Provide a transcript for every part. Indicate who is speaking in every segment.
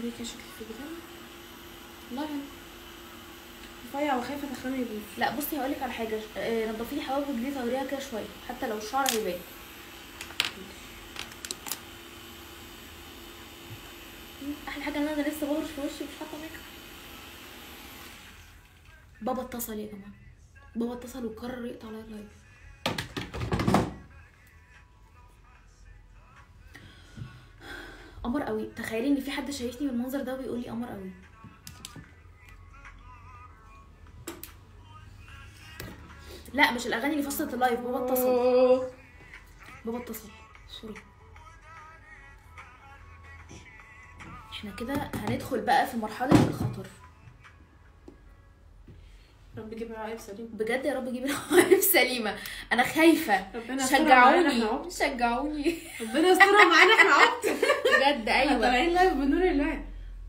Speaker 1: خلي كده شكلي في كده والله حلو. رفيع وخايفه ادخله يبوظ
Speaker 2: لا بصي هقول لك على حاجه آه، نضفي لي حواجبك دي توريها كده شويه حتى لو الشعر هيبان احلى حاجه ان انا لسه بهرش في وشي مش حاطه ميك اب بابا اتصل يا جماعه بابا اتصل وقرر يقطع عليا اللايف قمر قوي تخيلي ان في حد شايفني بالمنظر ده وبيقول لي قمر قوي لا مش الاغاني اللي فصلت اللايف بابا اتصل
Speaker 1: أوه.
Speaker 2: بابا اتصل سوري احنا كده هندخل بقى في مرحلة الخطر
Speaker 1: رب يجيب العقل سليم
Speaker 2: بجد يا رب جيب العواقب سليمة انا خايفة
Speaker 1: ربنا يسترها معانا
Speaker 2: شجعوني
Speaker 1: احنا عبط
Speaker 2: شجعوني
Speaker 1: ربنا يسترها معانا احنا عبط
Speaker 2: بجد
Speaker 1: احنا
Speaker 2: ايوه
Speaker 1: طالعين لايف بنور الله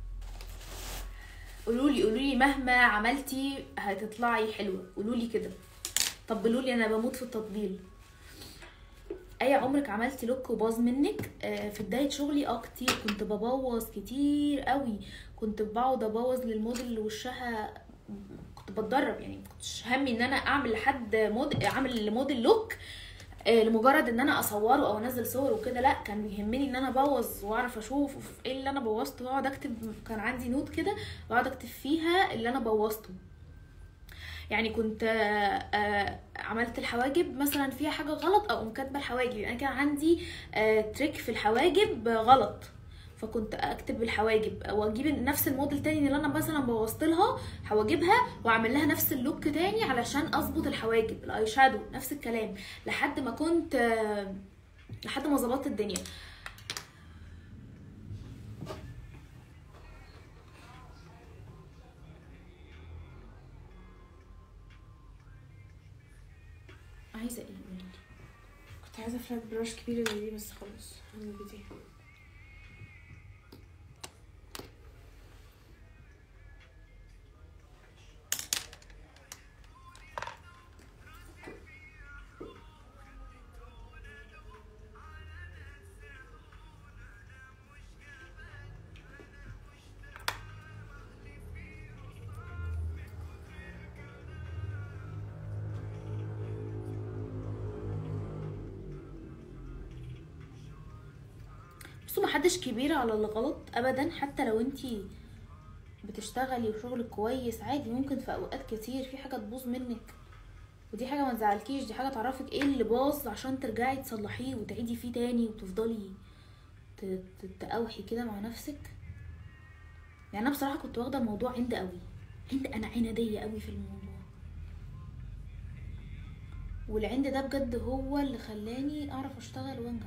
Speaker 2: قولوا لي قولوا لي مهما عملتي هتطلعي حلوة قولوا لي كده طبلوا لي انا بموت في التطبيل اي عمرك عملتي لوك وباظ منك آه، في بدايه شغلي اه كتير كنت ببوظ كتير قوي كنت بقعد ابوظ للموديل اللي وشها كنت بتدرب يعني ما كنتش همي ان انا اعمل لحد مود اعمل لموديل لوك آه، لمجرد ان انا اصوره او انزل صور وكده لا كان بيهمني ان انا ابوظ واعرف اشوف ايه اللي انا بوظته واقعد اكتب كان عندي نوت كده واقعد اكتب فيها اللي انا بوظته يعني كنت آه، آه، عملت الحواجب مثلا فيها حاجه غلط او كاتبه الحواجب يعني انا كان عندي آه، تريك في الحواجب غلط فكنت اكتب الحواجب واجيب نفس الموديل تاني اللي انا مثلا بوظت لها حواجبها واعمل لها نفس اللوك تاني علشان اظبط الحواجب الاي شادو نفس الكلام لحد ما كنت آه، لحد ما ظبطت الدنيا عايزه ايه قوليلي؟
Speaker 1: كنت عايزه فلات براش كبيره زي دي بس خلاص هعمل بدي
Speaker 2: بصوا محدش كبير على الغلط ابدا حتى لو انتي بتشتغلي وشغلك كويس عادي ممكن في اوقات كتير في حاجه تبوظ منك ودي حاجه ما تزعلكيش دي حاجه تعرفك ايه اللي باظ عشان ترجعي تصلحيه وتعيدي فيه تاني وتفضلي ت- ت- تقاوحي كده مع نفسك يعني انا بصراحه كنت واخده الموضوع عند قوي عند انا عناديه قوي في الموضوع والعند ده بجد هو اللي خلاني اعرف اشتغل وانجح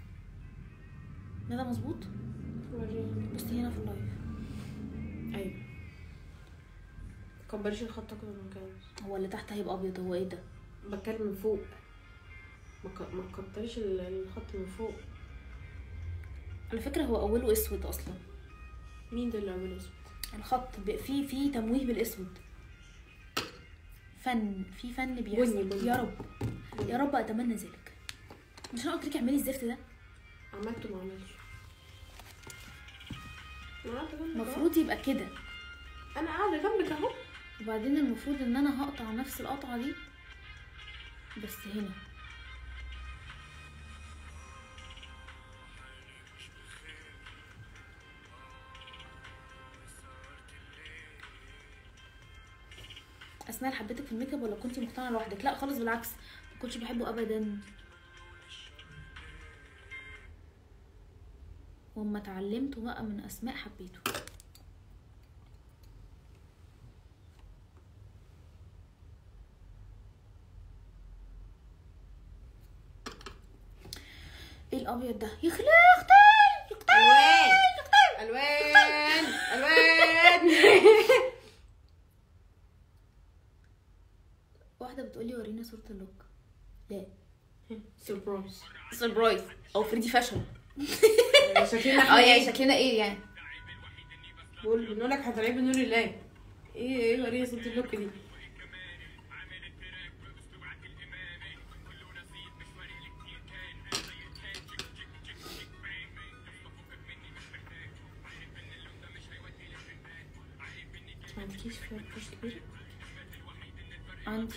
Speaker 2: ده مظبوط
Speaker 1: وريني
Speaker 2: بصي هنا في اللايف
Speaker 1: ايوه مكبريش الخط اكتر من كده
Speaker 2: هو اللي تحت هيبقى ابيض هو ايه ده
Speaker 1: بتكلم من فوق ما ك- ما تكتريش ال- الخط من فوق
Speaker 2: على فكره هو اوله اسود اصلا
Speaker 1: مين ده اللي عمله اسود
Speaker 2: الخط ب- في في تمويه بالاسود فن في فن بيحصل
Speaker 1: بني- بني.
Speaker 2: يا رب يا رب اتمنى ذلك مش انا قلت لك اعملي الزفت ده
Speaker 1: عملته ما عملش أنا قاعدة جنبك أهو.
Speaker 2: المفروض يبقى كده
Speaker 1: انا قاعده جنبك اهو
Speaker 2: وبعدين المفروض ان انا هقطع نفس القطعه دي بس هنا اسماء حبيتك في الميك اب ولا كنتي مقتنعه لوحدك لا خالص بالعكس ما كنتش بحبه ابدا واما اتعلمته بقى من اسماء حبيته ايه الابيض ده يخلق
Speaker 1: الوان الوان الوان
Speaker 2: واحده بتقولي ورينا صوره اللوك لا
Speaker 1: سربرايز
Speaker 2: سربرايز او فريدي فاشن
Speaker 1: شكلنا
Speaker 2: اه يعني شكلنا ايه يعني
Speaker 1: بقول بنقول لك هتلاقيه بنور الله ايه ايه وريني صوت اللوك دي ما عندكيش فيها بروش كبير
Speaker 2: عندي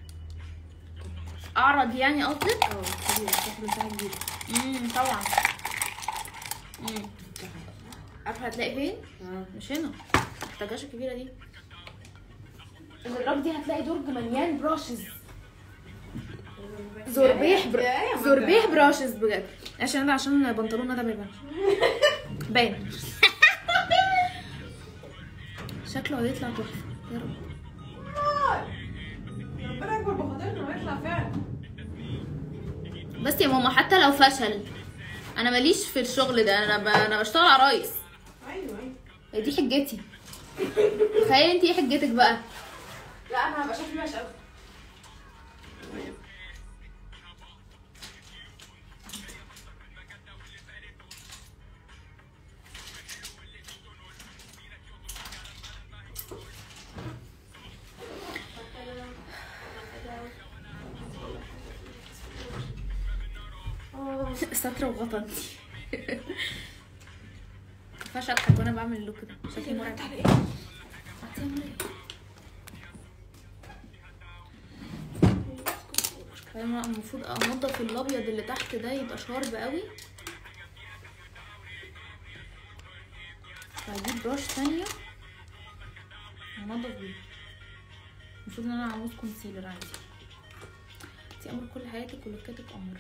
Speaker 2: اعرض يعني قصدك
Speaker 1: اه كبير الشكل بتاعها كبير
Speaker 2: امم طبعا امم عارفه هتلاقي فين
Speaker 1: اه
Speaker 2: مش هنا محتاجاش الكبيره دي الراب دي هتلاقي درج مليان براشز زربيح بر... زربيح براشز بجد عشان انا عشان بنطلون ده ما يبانش باين شكله هيطلع تحفه يا رب
Speaker 1: ربنا يكبر بخاطرنا ويطلع فعلا
Speaker 2: بس يا ماما حتى لو فشل انا ماليش في الشغل ده انا ب... انا بشتغل عرايس
Speaker 1: ايوه ايوه
Speaker 2: هي دي حجتي تخيلي انت ايه حجتك بقى
Speaker 1: لا انا هبقى شكلي وحش قوي
Speaker 2: سترة وغطا انت مينفعش اضحك وانا بعمل اللوك ده شكلي مرعب هتعمل ايه؟ فاهمة المفروض انضف الابيض اللي تحت ده يبقى شارب قوي فهجيب براش تانية وانضف بيه المفروض ان انا عاوز كونسيلر عندي انتي قمر كل حياتك ولوكاتك قمر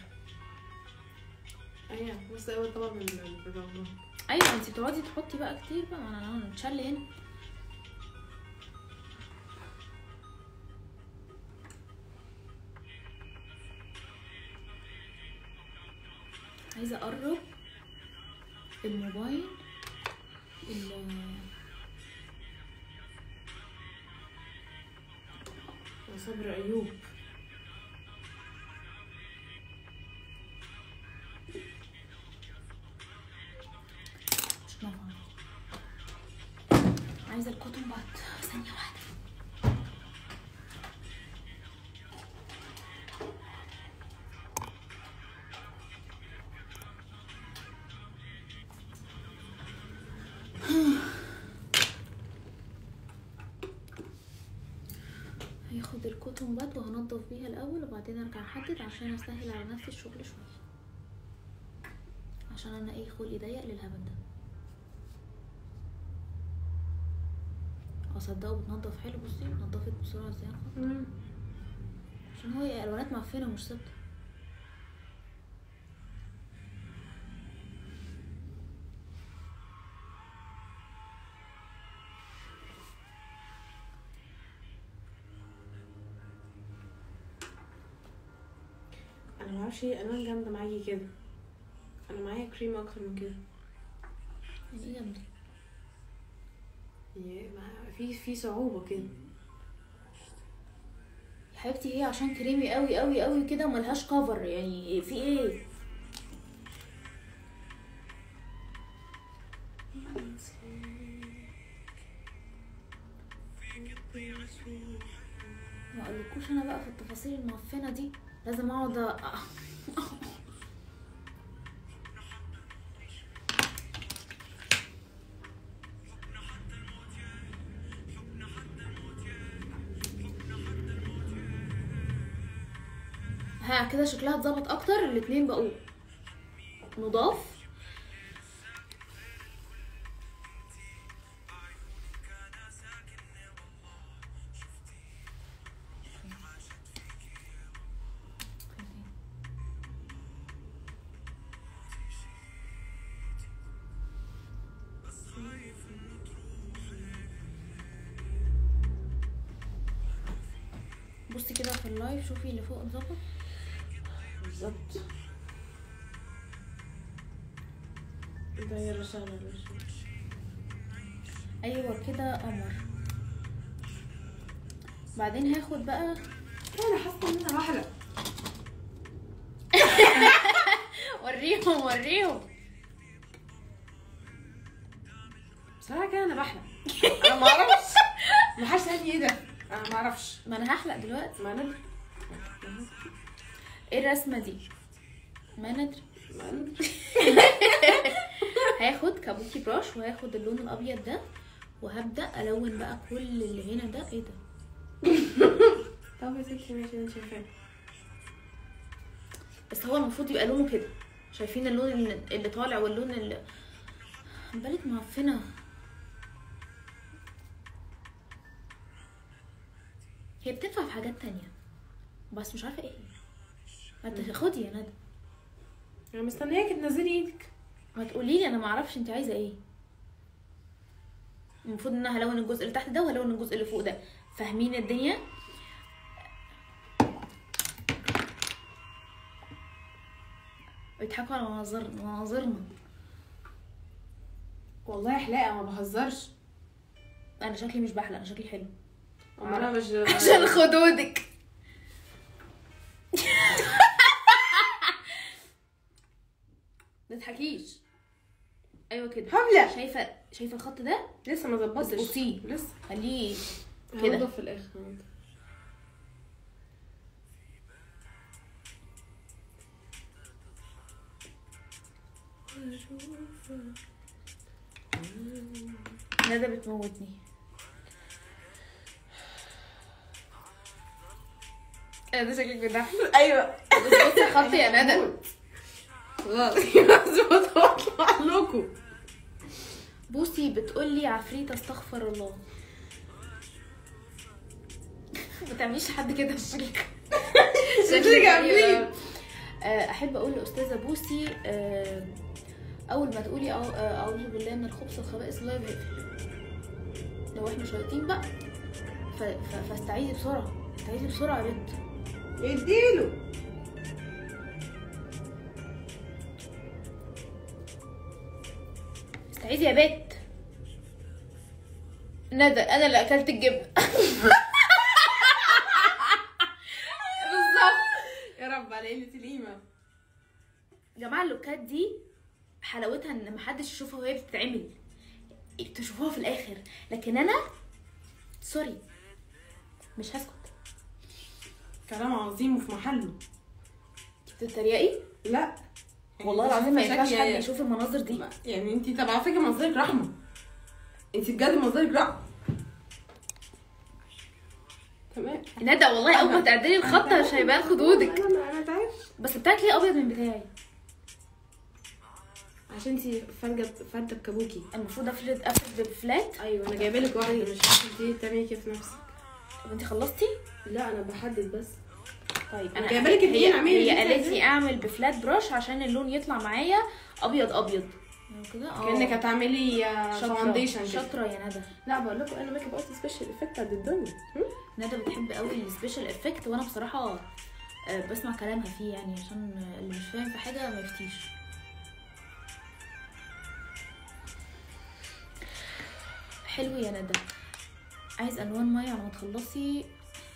Speaker 1: ايوه بص اول طبق من البابا
Speaker 2: ايوه انتي بتقعدي تحطي بقى كتير بقى انا انا نتشل هنا عايزه اقرب الموبايل ال
Speaker 1: صبر ايوب
Speaker 2: مش نافعة عايزه الكوتون بات ثانيه واحده هاخد الكوتون بات وهنضف بيها الاول وبعدين ارجع احدد عشان اسهل على نفسي الشغل شويه عشان انا ايه خلقي ضيق للهبل ده اصدقه بتنضف حلو بصي نضفت بسرعه ازاي أنا عشان هو الالوانات معفنه مش ثابته
Speaker 1: انا ما اعرفش ايه الالوان جامده معاكي كده انا معايا كريم اكتر من كده
Speaker 2: يعني ايه جامده
Speaker 1: يعني ما- في في صعوبه كده
Speaker 2: يا حبيبتي هي عشان كريمي قوي قوي قوي كده وملهاش كفر يعني في ايه ما اقولكوش انا بقى في التفاصيل المعفنه دي لازم اقعد أ... ها كده شكلها اتظبط اكتر الاتنين بقوا نضاف بصي كده في اللايف شوفي اللي فوق اتظبط
Speaker 1: بالظبط ده يا رسالة
Speaker 2: ايوه كده قمر بعدين هاخد بقى
Speaker 1: انا حاسه ان انا بحرق
Speaker 2: وريهم وريهم
Speaker 1: بصراحه كده انا بحرق انا ما اعرفش ما حدش قال لي ايه ده انا ما اعرفش
Speaker 2: ما انا هحلق دلوقتي
Speaker 1: ما انا
Speaker 2: ايه الرسمه دي ما ندري
Speaker 1: ما انا
Speaker 2: هاخد كابوكي براش وهاخد اللون الابيض ده وهبدا الون بقى كل اللي هنا ده ايه ده
Speaker 1: طب يا ستي ماشي انا شايفاه
Speaker 2: بس هو المفروض يبقى لونه كده شايفين اللون اللي اللي طالع واللون اللي بالك معفنه هي بتنفع في حاجات تانية بس مش عارفه ايه ما تاخدي يا ندى
Speaker 1: انا مستنياكي تنزلي ايدك
Speaker 2: ما تقولي لي انا ما اعرفش انت عايزه ايه المفروض ان انا هلون الجزء اللي تحت ده وهلون الجزء اللي فوق ده فاهمين الدنيا بيضحكوا على مناظر مناظرنا
Speaker 1: والله حلاقه ما بهزرش
Speaker 2: انا شكلي مش بحلق انا شكلي حلو
Speaker 1: اما انا مش
Speaker 2: عشان خدودك ما تضحكيش ايوه كده
Speaker 1: هبله
Speaker 2: شايفه شايفه الخط ده
Speaker 1: لسه ما ظبطتش
Speaker 2: بصي.
Speaker 1: لسه
Speaker 2: خليه كده.
Speaker 1: كده في الاخر
Speaker 2: ندى بتموتني انا ده شكلك بيضحك
Speaker 1: ايوه
Speaker 2: بص بصي خطي يا ندى
Speaker 1: خلاص لازم اطلع لكم
Speaker 2: بوسي بتقولي عفريت استغفر الله ما تعمليش حد كده شكلك
Speaker 1: شكلك
Speaker 2: غريب
Speaker 1: عفريت.
Speaker 2: أوي. آه، احب اقول لاستاذه بوسي آه، اول ما تقولي أعو- آه، اعوذ بالله من الخبث والخبائث الله يبقفل لو احنا شياطين بقى ف- ف- فاستعيذي بسرعه استعيذي بسرعه يا بنت
Speaker 1: اديله
Speaker 2: استعيذي يا بنت ندى انا اللي اكلت الجبنه بالظبط
Speaker 1: يا رب على قله القيمه
Speaker 2: يا جماعه اللوكات دي حلاوتها ان محدش يشوفها وهي بتتعمل تشوفوها في الاخر لكن انا سوري مش هسكت
Speaker 1: كلام عظيم وفي محله
Speaker 2: انت بتتريقي
Speaker 1: لا
Speaker 2: والله العظيم ما ينفعش
Speaker 1: شكلي-
Speaker 2: حد يشوف المناظر دي
Speaker 1: يعني انت طب على فكره منظرك رحمه انت بجد منظرك رحمه تمام
Speaker 2: ندى والله اول ما تعدلي الخط مش هيبان خدودك
Speaker 1: انا انا تعبت
Speaker 2: بس بتاعك ليه ابيض من بتاعي
Speaker 1: عشان انت فرده فرده بكابوكي
Speaker 2: المفروض افرد افرد بفلات
Speaker 1: ايوه انا جايبه لك واحده مش عارفه انت تعملي كيف نفسك
Speaker 2: طب انت خلصتي
Speaker 1: لا انا بحدد بس
Speaker 2: طيب
Speaker 1: أنا جايبة لك اتنين
Speaker 2: هي,
Speaker 1: اعملي اللي
Speaker 2: هي
Speaker 1: انت
Speaker 2: قالت
Speaker 1: عايزاه.
Speaker 2: لي اعمل بفلات براش عشان اللون يطلع معايا ابيض ابيض كده اه.
Speaker 1: كانك هتعملي
Speaker 2: شاطرة
Speaker 1: فاونديشن كده
Speaker 2: شاطرة يا ندى
Speaker 1: لا بقول لكم انا ميك اب ارتست سبيشال افكت قد الدنيا هم؟
Speaker 2: ندى بتحب قوي السبيشال افكت وانا بصراحة آه، بسمع كلامها فيه يعني عشان آه، اللي مش فاهم في حاجة ما يفتيش حلو يا ندى عايز الوان ميه على ما تخلصي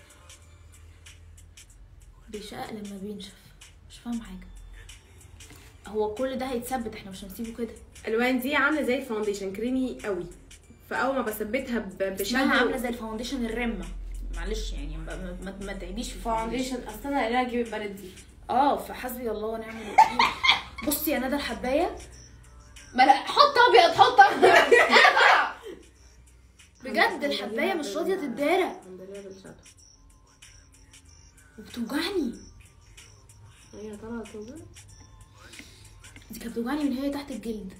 Speaker 2: بيشقق لما بينشف مش فاهم حاجة هو كل ده هيتثبت احنا مش هنسيبه كده
Speaker 1: الالوان دي عامله زي الفاونديشن كريمي قوي فاول ما بثبتها ب-
Speaker 2: اسمها
Speaker 1: بشادو
Speaker 2: عامله زي الفاونديشن الرمه معلش يعني ما, ما, ما تعبيش في الفاونديشن
Speaker 1: فاونديشن اصل انا قايله اجيب البلد دي
Speaker 2: اه فحسبي الله ونعم الوكيل بصي يا ندى الحبايه ما لا حط ابيض حط اخضر انا طالعه بجد الحبايه مش راضيه تتدارى
Speaker 1: الحمد لله بالشادو
Speaker 2: وبتوجعني
Speaker 1: هي طالعه توجع
Speaker 2: دي كانت بتوجعني من هي تحت الجلد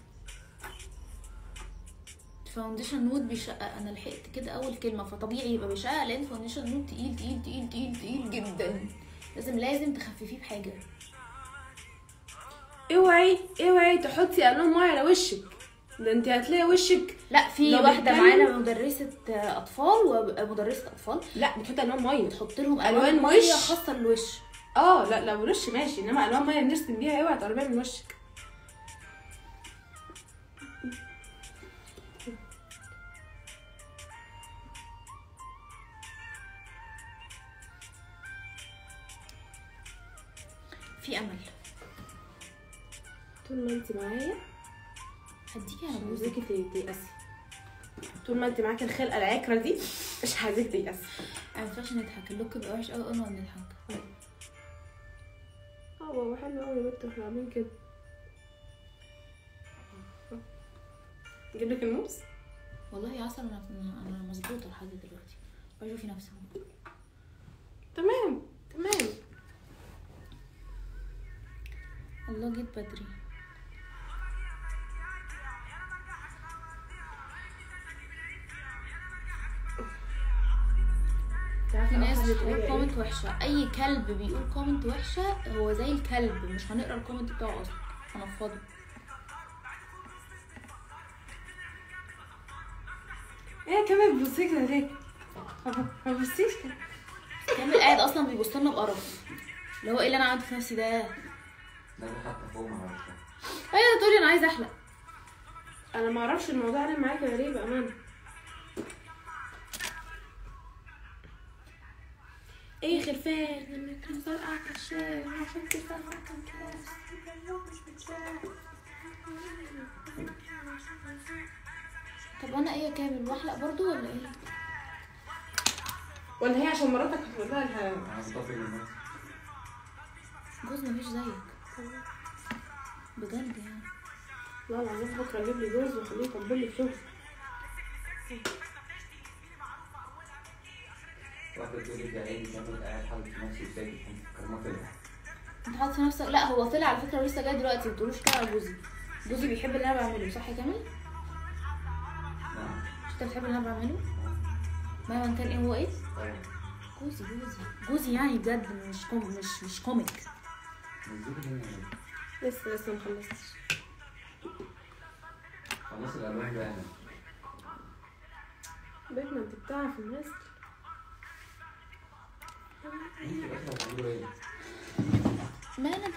Speaker 2: فاونديشن نود بيشقق انا لحقت كده اول كلمه فطبيعي يبقى بيشقق لان فاونديشن نود تقيل تقيل تقيل تقيل تقيل جدا لازم لازم تخففيه بحاجه
Speaker 1: اوعي اوعي تحطي الوان ميه على وشك ده انت هتلاقي وشك
Speaker 2: لا في
Speaker 1: لو
Speaker 2: واحده
Speaker 1: بيتكلم-
Speaker 2: معانا مدرسه اطفال ومدرسه اطفال
Speaker 1: لا بتحطي الوان ميه
Speaker 2: بتحط لهم
Speaker 1: ألوان
Speaker 2: الوان ميه
Speaker 1: وش.
Speaker 2: خاصه للوش
Speaker 1: اه لا لو وش ماشي انما الوان ميه نرسم بيها اوعي تقربيها من وشك
Speaker 2: في امل
Speaker 1: طول ما انت معايا
Speaker 2: هديكي على
Speaker 1: مش
Speaker 2: بوزك
Speaker 1: عايزاكي ت- تيأسي طول ما انت معاكي الخلقه العكره دي مش عايزاك تيأسي
Speaker 2: ما ينفعش نضحك اللوك بيبقى وحش قوي اول ما بنضحك
Speaker 1: اه هو حلو قوي يا بنت واحنا عاملين كده اجيب لك الموس
Speaker 2: والله يا عسل انا انا مظبوطه لحد دلوقتي بشوفي نفسي
Speaker 1: تمام تمام
Speaker 2: الله جيت بدري في ناس بتقول كومنت وحشة أي كلب بيقول كومنت وحشة هو زي الكلب مش هنقرا الكومنت بتاعه أصلا هنفضه
Speaker 1: ايه كمان بتبصي كده ليه؟ ما بتبصيش كده
Speaker 2: كامل قاعد أصلا بيبص لنا بقرف اللي هو ايه اللي أنا عملته في نفسي ده
Speaker 3: ده حتى فوق ما اعرفش
Speaker 2: أيوة تقولي أنا عايزة أحلق
Speaker 1: انا ما اعرفش الموضوع ده معاك غريب بامانه ايه خلفان لما كان طالع على الشارع عشان تفهم كان كلاس مش متشاف
Speaker 2: طب أنا إيه يا كامل وأحلق برضو ولا إيه؟
Speaker 1: ولا هي عشان مراتك هتقول لها الها-
Speaker 3: انا متفق الناس
Speaker 2: جوز مفيش زيك بجد يعني
Speaker 1: لا العظيم بكره اجيب لي جوز واخليه يطبل لي في شغل
Speaker 3: واحدة تقول لي يا عيني كامل قاعد حاطط في نفسي وساكت كان طلع
Speaker 2: انت حاطط في نفسك لا هو طلع على فكره ولسه جاي دلوقتي ما تقولوش كده على جوزي جوزي بيحب اللي انا بعمله صح يا كامل
Speaker 3: نعم
Speaker 2: مش انت بتحب اللي انا بعمله مهما كان ايه هو ايه
Speaker 3: طبعا
Speaker 2: جوزي جوزي جوزي يعني بجد مش كوم مش مش كوميك
Speaker 3: نزلت هنا يعني.
Speaker 1: لسه لسه ما خلصتش
Speaker 3: خلاص الالوان بقى انا
Speaker 1: بيتنا انت بتعرف الناس
Speaker 3: انتوا اصلا بتعملوا ايه؟
Speaker 2: ما انا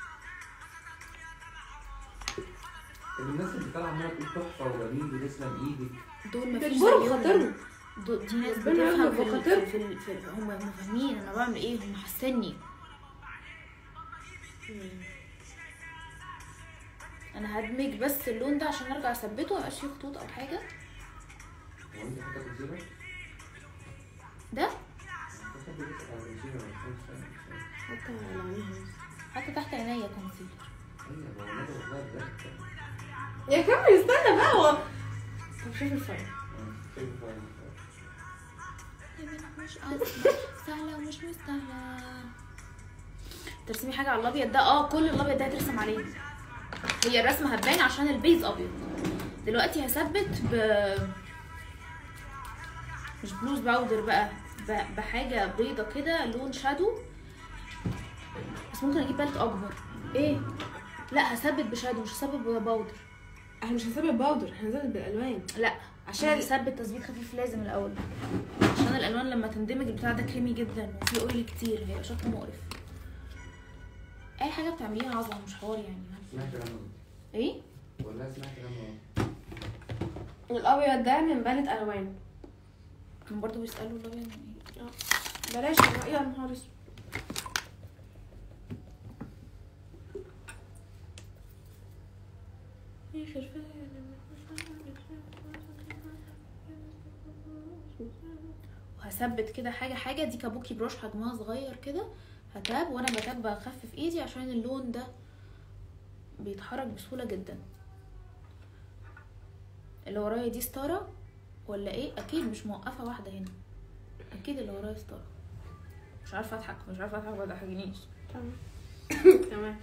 Speaker 3: الناس اللي طالعه عماله تقول تحفه وجميل وتسلم ايدك
Speaker 2: دول مفيش
Speaker 1: بيكبروا
Speaker 2: زيهم.
Speaker 1: بخاطرهم
Speaker 2: دول دي ناس
Speaker 1: ربنا
Speaker 2: بتفهم
Speaker 1: يرحم
Speaker 2: في ال-
Speaker 1: بخاطرهم.
Speaker 2: في, ال- في, ال- هم هم فاهمين انا بعمل ايه هم حاسيني انا هدمج بس اللون ده عشان ارجع اثبته ميبقاش فيه خطوط او حاجه
Speaker 3: هو انت حاطه كونسيلر؟
Speaker 2: ده
Speaker 3: انت حاطه لسه على كونسيلر ولا مش فاهم.
Speaker 1: حتى على عينيها
Speaker 2: حتى تحت عينيا كونسيلر
Speaker 3: ايوه هو الناس والله بجد
Speaker 1: يا كمل استنى بقى هو طب شوف الفرق
Speaker 3: انا شايف فعلا.
Speaker 2: مش قصدي سهلة ومش مستاهلة ترسمي حاجة على الأبيض ده اه كل الأبيض ده هترسم عليه هي الرسمة هتبان عشان البيز أبيض دلوقتي هثبت ب مش بلوز باودر بقى ب- بحاجة بيضة كده لون شادو بس ممكن أجيب بالت أكبر ايه لا هثبت بشادو مش هثبت بباودر
Speaker 1: احنا مش هنثبت باودر احنا هنثبت بالالوان
Speaker 2: لا عشان اثبت تثبيت خفيف لازم الاول عشان الالوان لما تندمج البتاع ده كريمي جدا وفيه اويل كتير هيبقى شكله مقرف اي حاجه بتعمليها عظمه مش حوار يعني
Speaker 3: سمعت كلامه
Speaker 2: ايه
Speaker 3: والله سمعت كلامه
Speaker 1: الابيض ده من بالت الوان
Speaker 2: كانوا برضو بيسالوا الابيض من ايه
Speaker 1: بلاش يا نهار اسود يا خرفان
Speaker 2: وهثبت كده حاجه حاجه دي كابوكي بروش حجمها صغير كده هتاب وانا بتاب بخفف ايدي عشان اللون ده بيتحرك بسهوله جدا اللي ورايا دي ستاره ولا ايه اكيد مش موقفه واحده هنا اكيد اللي ورايا ستاره مش عارفه اضحك مش عارفه اضحك ما تضحكنيش
Speaker 1: تمام تمام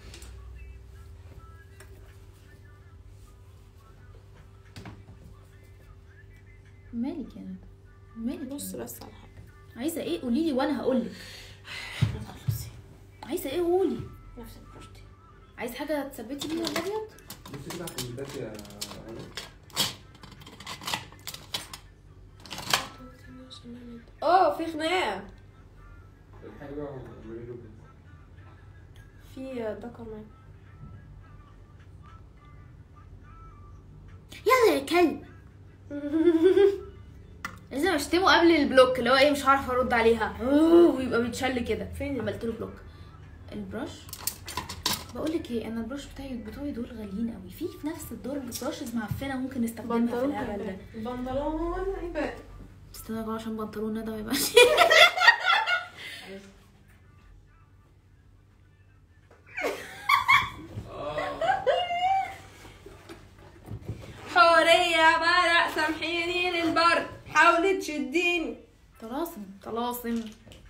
Speaker 2: مالك يا ندى مالك يا
Speaker 1: بص
Speaker 2: ندى؟
Speaker 1: بس على حاجه
Speaker 2: عايزه ايه قولي لي وانا هقول لك
Speaker 1: خلصي
Speaker 2: عايزه ايه قولي
Speaker 1: نفس البروشتي
Speaker 2: عايز حاجه تثبتي بيها الابيض
Speaker 3: بصي كده على الكومنتات يا عيني.
Speaker 1: اه في خناقه
Speaker 3: الحاجه بقى اعملي له كده.
Speaker 1: في ده كمان
Speaker 2: يلا يا كلب لازم اشتمه قبل البلوك اللي هو ايه مش هعرف ارد عليها أوه، ويبقى بيتشل كده
Speaker 1: فين
Speaker 2: عملت له بلوك البرش بقول لك ايه انا البرش بتاعي بتوعي دول غاليين قوي في في نفس الدور براشز معفنه ممكن نستخدمها في
Speaker 1: بنطلون
Speaker 2: الهبل ده
Speaker 1: هيبان بنطلون هيبان
Speaker 2: استنى بقى عشان بنطلون ندى ما يبقاش
Speaker 1: حورية يا برق سامحيني للبر حاولي تشديني
Speaker 2: طلاسم طلاسم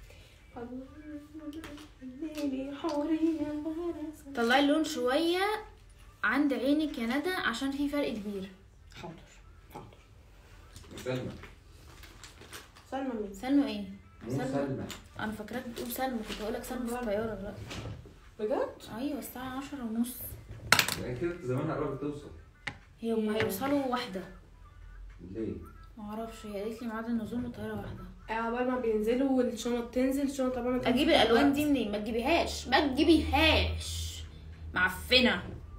Speaker 2: طلعي اللون شويه عند عينك يا ندى عشان في فرق كبير
Speaker 1: حاضر حاضر
Speaker 3: سلمى
Speaker 1: سلمى مين
Speaker 2: سلمى ايه
Speaker 3: مو سلمى
Speaker 2: انا فاكراك بتقول سلمى كنت هقول لك سلمى في الطياره دلوقتي
Speaker 1: بجد
Speaker 2: ايوه الساعه عشرة ونص
Speaker 3: يعني كده زمانها قربت توصل
Speaker 2: هي هم هيوصلوا واحده
Speaker 3: ليه؟
Speaker 2: معرفش هي قالت لي ميعاد النزول من الطياره واحده
Speaker 1: عقبال ما بينزلوا والشنط تنزل الشنط طبعا ما
Speaker 2: اجيب
Speaker 1: تنزل
Speaker 2: الالوان
Speaker 1: وقت.
Speaker 2: دي منين ما تجيبيهاش ما تجيبيهاش معفنه
Speaker 3: ليه؟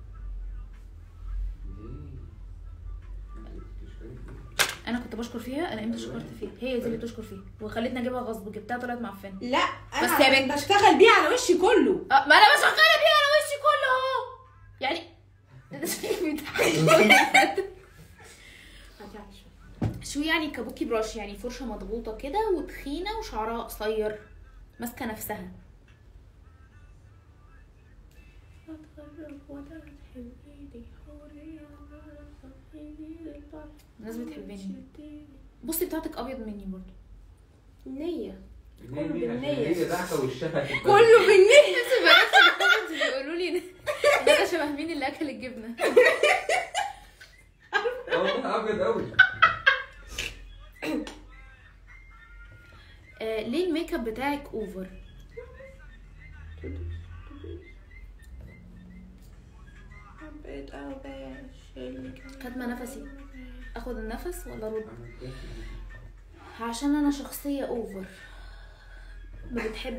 Speaker 3: ما بتشتري فيه.
Speaker 2: انا كنت بشكر فيها انا امتى شكرت فيها هي دي اللي بتشكر فيها وخلتني اجيبها غصب جبتها طلعت معفنه
Speaker 1: لا
Speaker 2: بس
Speaker 1: انا
Speaker 2: يا بنت.
Speaker 1: بشتغل بيه على وشي كله
Speaker 2: أه ما انا بشغله بيها انا وشي كله اهو يعني شو يعني كابوكي براش يعني فرشه مضغوطه كده وتخينه وشعرها قصير ماسكه نفسها الناس بتحبني بصي بتاعتك ابيض مني برضو
Speaker 1: النية
Speaker 3: ليه مين؟ عشان
Speaker 1: بالنية.
Speaker 3: هي دعكه وشها
Speaker 1: كله بالنية
Speaker 2: بيقولوا لي ان انا شبه مين اللي اكل الجبنه
Speaker 3: اه والله ابيض قوي
Speaker 2: آه ليه الميك اب بتاعك اوفر
Speaker 1: حبيت أباش
Speaker 2: كاتمه نفسي اخد النفس ولا ارد عشان انا شخصيه اوفر ما بتحب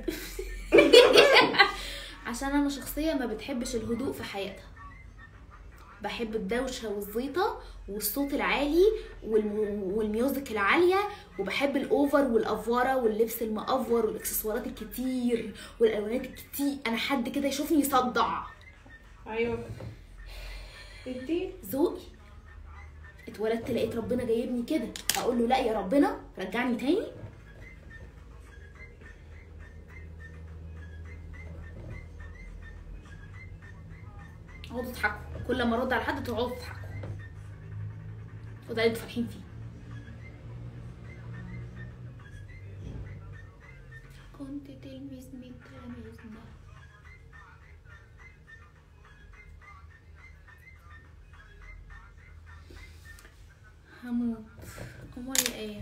Speaker 2: عشان انا شخصيه ما بتحبش الهدوء في حياتها بحب الدوشه والزيطه والصوت العالي والم... والميوزك العاليه وبحب الاوفر والافوره واللبس المأفور والاكسسوارات الكتير والالوانات الكتير انا حد كده يشوفني يصدع
Speaker 1: أيوة ادي
Speaker 2: ذوقي اتولدت لقيت ربنا جايبني كده اقول له لا يا ربنا رجعني تاني اقعدوا تضحكوا كل ما ارد على حد تقعدوا تضحكوا وده اللي انتوا فرحين فيه كنت تلميذ من تلاميذنا هموت امال ايه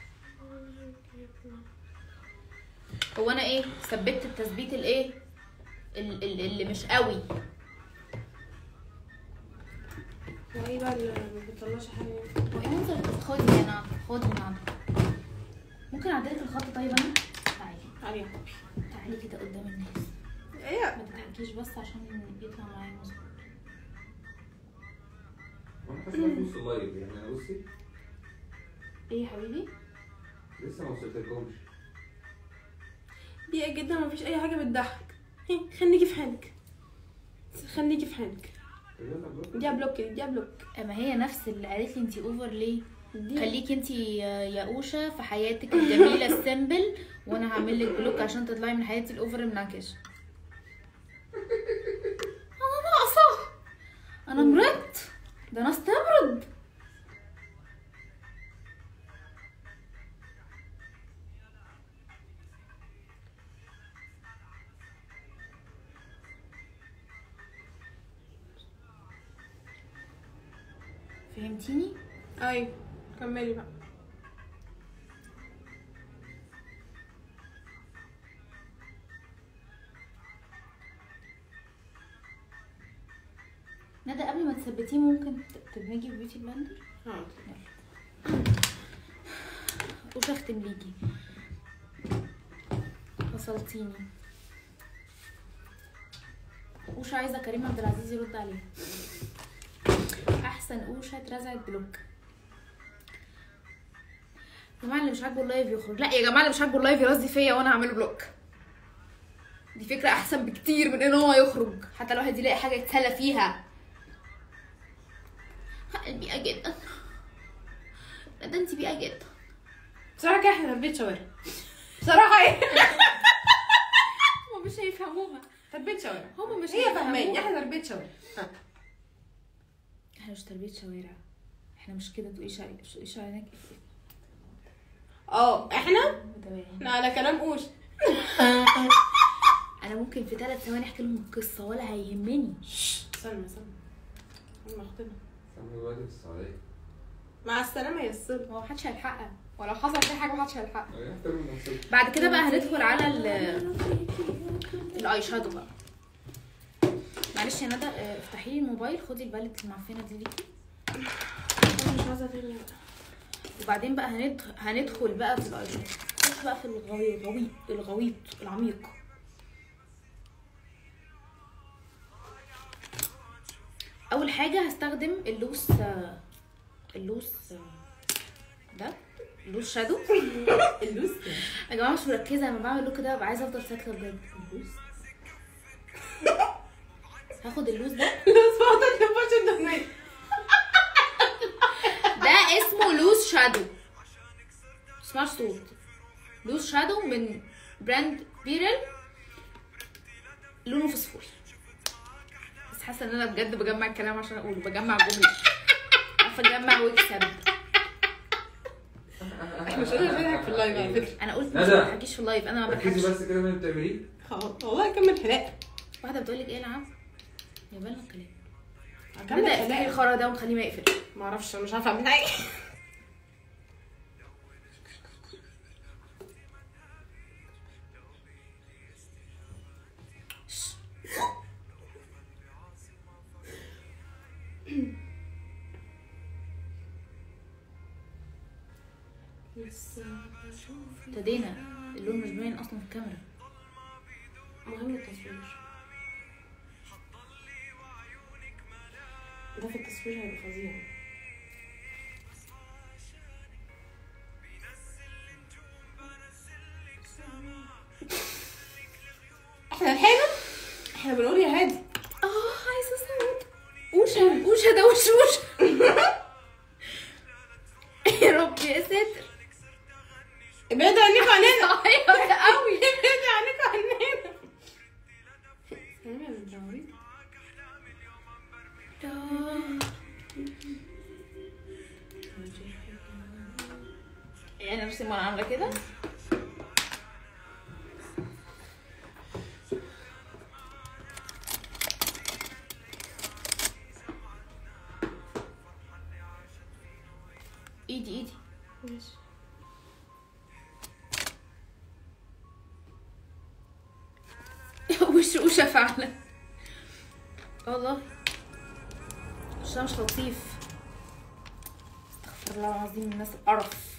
Speaker 2: هو انا ايه ثبت التثبيت الايه ال- ال- اللي مش قوي
Speaker 1: وايه بقى اللي ما بيطلعش حاجة
Speaker 2: هو ايه منظر خدي يا نعم خدي يا نعم ممكن اعدلك الخط طيب انا تعالي
Speaker 1: تعالي يا حبيبي
Speaker 2: تعالي كده قدام الناس
Speaker 1: ايه
Speaker 2: ما تضحكيش بس عشان يطلع معايا مظبوط
Speaker 3: وانا حاسس ان في نص اللايف يعني انا بصي
Speaker 2: ايه يا حبيبي
Speaker 3: لسه ما وصلتلكمش
Speaker 1: بيئة جدا مفيش أي حاجة بتضحك هي، خليكي في حالك خليكي في حالك دي بلوك دي بلوك
Speaker 2: اما هي نفس اللي قالت لي انت اوفر ليه
Speaker 1: دي
Speaker 2: خليكي انت يا اوشا في حياتك الجميله السيمبل وانا هعمل لك بلوك عشان تطلعي من حياتي الاوفر المنعكش انا ناقصه انا مرضت ده انا استبرد فهمتيني
Speaker 1: ايوه كملي بقى
Speaker 2: ندى قبل ما تثبتيه ممكن ت- تدمجي في بيوتي بلندر
Speaker 1: حاضر
Speaker 2: وش اختم ليكي وصلتيني وش عايزه كريم عبد العزيز يرد عليها احسن اوشا اترزعت بلوك يا جماعه اللي مش عاجبه اللايف يخرج لا يا جماعه اللي مش عاجبه اللايف يرازي فيا وانا هعمله بلوك دي فكره احسن بكتير من ان هو يخرج حتى الواحد يلاقي حاجه يتسلى فيها قلبي جدا ده انت بيئه جدا
Speaker 1: بصراحة كده احنا تربية شوارع بصراحة ايه
Speaker 2: هما مش هيفهموها
Speaker 1: تربية شوارع
Speaker 2: هما مش
Speaker 1: هي
Speaker 2: هيفهموها
Speaker 1: فاهماني احنا تربية شوارع ها.
Speaker 2: احنا مش تربية شوارع احنا مش كده تقولي شعري تقولي شعري هناك
Speaker 1: اه احنا
Speaker 2: تمام
Speaker 1: احنا على كلام قول
Speaker 2: انا ممكن في ثلاث ثواني احكي لهم القصه ولا هيهمني
Speaker 1: سلمى سلمى سلمى اختنا
Speaker 3: سامي دلوقتي في السعودية
Speaker 1: مع السلامه يا سلمى
Speaker 2: هو محدش هيلحقها ولو حصل في حاجه محدش هيلحقها
Speaker 3: يحترم نفسه
Speaker 2: بعد كده بقى هندخل على ال الاي شادو بقى معلش يا ندى اه، افتحي لي الموبايل خدي البالت المعفنه دي ليكي
Speaker 1: انا مش عايزه تاني بقى.
Speaker 2: وبعدين بقى هندخل هندخل بقى في الاي شادو نخش بقى في الغويط الغويط الغويط العميق اول حاجه هستخدم اللوس اه، اللوس اه، ده اللوس شادو
Speaker 1: اللوز
Speaker 2: يا جماعه مش مركزه لما بعمل لوك ده ببقى عايزه افضل ساكته بجد
Speaker 1: اللوز
Speaker 2: هاخد اللوز ده
Speaker 1: اللوز فوضى النباش الدهنية
Speaker 2: ده اسمه لوز شادو تسمعش صوت لوز شادو من براند بيرل لونه فسفوري بس حاسه ان انا بجد بجمع الكلام عشان اقوله بجمع جمله عارفه اجمع واكسب
Speaker 1: مش قادره افهمك في اللايف على فكره
Speaker 2: انا قلت
Speaker 3: لا
Speaker 2: مش
Speaker 3: لا.
Speaker 2: بحكيش في اللايف انا ما
Speaker 3: ركزي
Speaker 2: بضحكش
Speaker 3: بس كده من بتعمليه
Speaker 1: خلاص والله كمل حلاقه
Speaker 2: واحده بتقول لك ايه العب يا بالنا الكلام
Speaker 1: هكمل
Speaker 2: نبدا افتحي
Speaker 1: حلاقه
Speaker 2: الخرا ده ونخليه ما يقفل
Speaker 1: ما اعرفش مش عارفه اعمل حاجه
Speaker 2: ابتدينا اللون مش باين اصلا في الكاميرا
Speaker 1: مهم التصوير ده في التصوير هيبقى فظيع احنا الحين احنا بنقول يا هادي
Speaker 2: اه عايزه اصوت وشة وشة ده وش وش يا رب يا ساتر
Speaker 1: ابعدوا عنكم عننا
Speaker 2: ايوه ده قوي
Speaker 1: ابعدوا عنكم عننا سامع الجواري
Speaker 2: يعني نفسي ما انا عامله كده ايدي ايدي
Speaker 1: ماشي
Speaker 2: وش وشة فعلا والله وشها مش لطيف استغفر الله العظيم من الناس القرف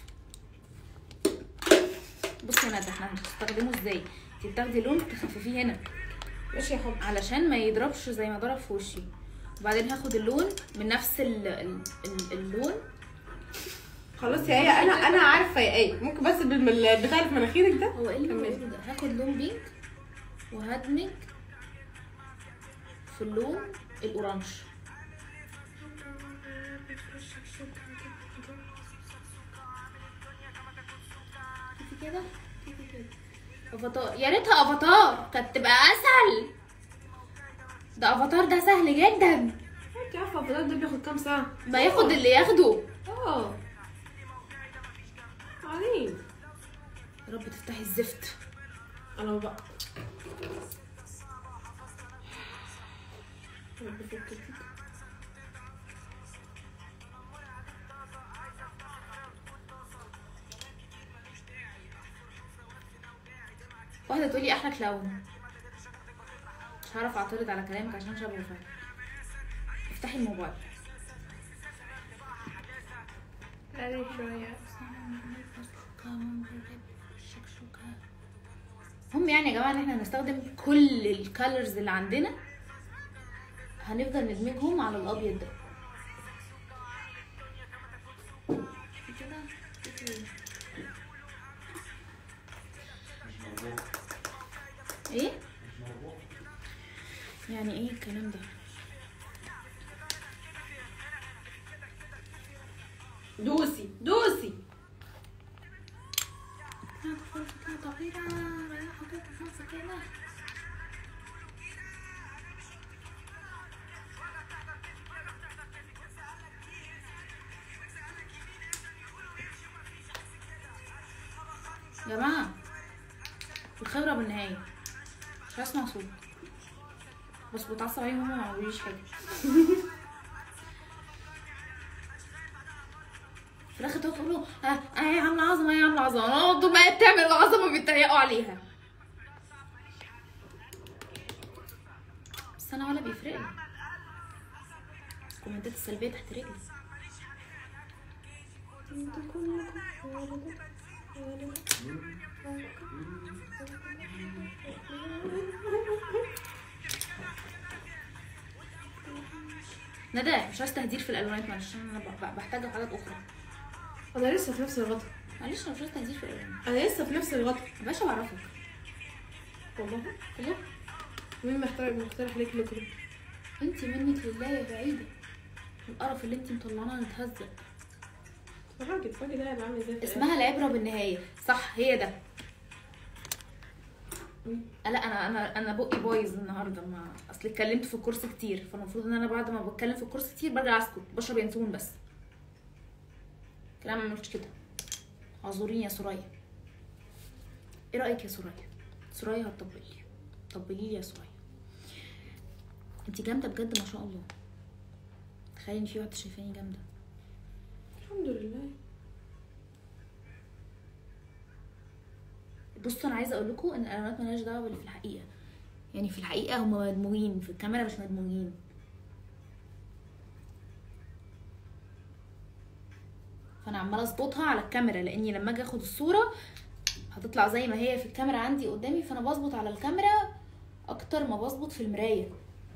Speaker 2: بصي يا ندى احنا هنستخدمه ازاي انتي بتاخدي لون تخففيه هنا
Speaker 1: ماشي يا حب
Speaker 2: علشان ما يضربش زي ما ضرب في وشي وبعدين هاخد اللون من نفس ال ال ال اللون
Speaker 1: خلاص يا ايه انا انا عارفه يا ايه ممكن بس بالبتاع اللي في مناخيرك ده
Speaker 2: هو ايه اللي
Speaker 1: كملي.
Speaker 2: بقوله ده هاخد لون بينك وهدمج في اللون الاورانج شوفي كده شوفي كده افاتار يا ريتها افاتار كانت تبقى اسهل ده افاتار ده سهل جدا
Speaker 1: انت عارفه الفضاء ده بياخد كام ساعه
Speaker 2: ما ياخد اللي ياخده
Speaker 1: اه عظيم
Speaker 2: يا رب تفتحي الزفت
Speaker 1: انا بقى رب فكك.
Speaker 2: واحدة تقولي احلى كلاون مش هعرف اعترض على كلامك عشان شبهه فعلا افتحي الموبايل
Speaker 1: علي شويه
Speaker 2: هم يعني يا جماعه ان احنا هنستخدم كل الكالرز اللي عندنا هنفضل ندمجهم على الابيض ده كده ايه يعني ايه الكلام ده
Speaker 1: دوسي دوسي
Speaker 2: يا جماعه الخبره بالنهايه مش هسمع صوت بس بتعصب عليهم هما ما عملوليش حاجه في الاخر تقعد تقول له اه اه يا عامله عظمه يا عامله عظمه انا طول ما هي بتعمل العظمه بيتريقوا عليها بس انا ولا بيفرق لي الكومنتات السلبيه تحت رجلي ندى مش عايز تهدير في الالوانات معلش انا ب- ب- بحتاج حاجات اخرى
Speaker 1: انا لسه في نفس الغطا
Speaker 2: معلش انا مش عايز تهدير في الالوانات
Speaker 1: انا لسه في نفس الغطا
Speaker 2: يا باشا بعرفك
Speaker 1: والله
Speaker 2: والله
Speaker 1: مين مختار مقترح عليك اللي كده
Speaker 2: انت منك لله يا بعيده القرف اللي انت مطلعانا نتهزق
Speaker 1: اتفرجي اتفرجي ده هيبقى عامل ازاي في
Speaker 2: اسمها العبره بالنهايه صح هي ده
Speaker 1: مم.
Speaker 2: لا انا انا انا بقي بايظ النهارده ما اصل اتكلمت في الكورس كتير فالمفروض ان انا بعد ما بتكلم في الكورس كتير برجع اسكت بشرب ينسون بس كلام ما عملتش كده اعذريني يا سوريا ايه رايك يا سوريا سوريا هتطبلي طبلي لي يا سوريا انت جامده بجد ما شاء الله تخيلي ان في واحده شايفاني جامده
Speaker 1: الحمد لله
Speaker 2: بصوا انا عايزه اقول لكم ان الاعلانات مالهاش دعوه باللي في الحقيقه يعني في الحقيقه هم مدموجين في الكاميرا مش مدموجين فانا عماله اظبطها على الكاميرا لاني لما اجي اخد الصوره هتطلع زي ما هي في الكاميرا عندي قدامي فانا بظبط على الكاميرا اكتر ما بظبط في المرايه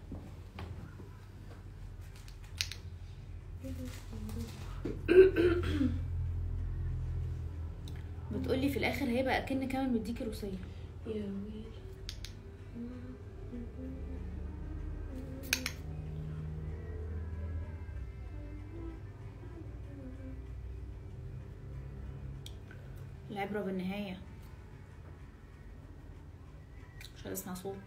Speaker 2: بتقولي في الاخر هيبقى اكن كمان مديكي روسيه
Speaker 1: يا ويل
Speaker 2: العبرة بالنهاية مش عايز اسمع صوت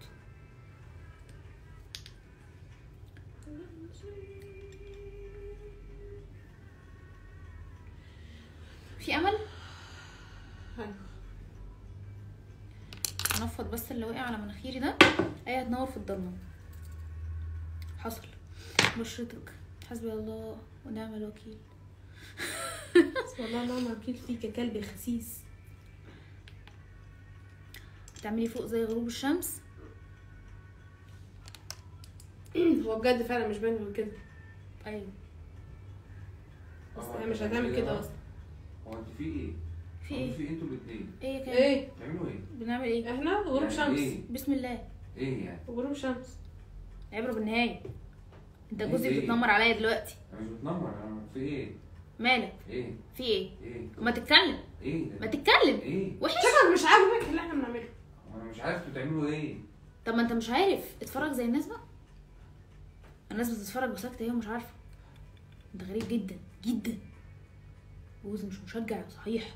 Speaker 2: في امل
Speaker 1: هاي
Speaker 2: انفض بس اللي وقع على مناخيري ده ايه هتنور في الضلمه حصل بشرتك حسبي الله ونعم الوكيل
Speaker 1: بس والله ماما اكيد فيك يا كلب خسيس
Speaker 2: تعملي فوق زي غروب الشمس
Speaker 1: هو بجد فعلا مش باين غير كده
Speaker 2: ايوه
Speaker 1: بس
Speaker 3: آه،
Speaker 1: هي مش
Speaker 3: أنت
Speaker 1: هتعمل
Speaker 3: بتعملي
Speaker 1: كده
Speaker 3: بقى؟
Speaker 1: اصلا
Speaker 3: هو انت في ايه؟
Speaker 2: في
Speaker 3: هو
Speaker 2: ايه
Speaker 3: انت في إيه انتوا الاثنين؟
Speaker 2: ايه يا كده
Speaker 1: ايه
Speaker 3: بتعملوا ايه؟
Speaker 2: بنعمل ايه
Speaker 1: احنا غروب
Speaker 3: يعني
Speaker 1: شمس
Speaker 3: ايه؟
Speaker 2: بسم الله
Speaker 3: ايه يعني؟
Speaker 1: غروب شمس
Speaker 2: عبرة بالنهاية انت
Speaker 3: إيه
Speaker 2: جوزي
Speaker 3: إيه؟
Speaker 2: بتتنمر عليا دلوقتي
Speaker 3: انا مش بتنمر انا في ايه؟
Speaker 2: مالك
Speaker 3: ايه؟
Speaker 2: في ايه
Speaker 3: ايه؟
Speaker 2: ما تتكلم
Speaker 3: ايه
Speaker 2: ما
Speaker 3: ده؟
Speaker 2: تتكلم
Speaker 3: ايه؟
Speaker 2: وحش
Speaker 1: شكلك مش عاجبك اللي احنا بنعمله
Speaker 3: هو انا مش عارف انتوا بتعملوا ايه؟
Speaker 2: طب ما انت مش عارف اتفرج زي الناس بقى الناس بتتفرج وساكته هي مش عارفه انت غريب جدا جدا جوزي مش مشجع صحيح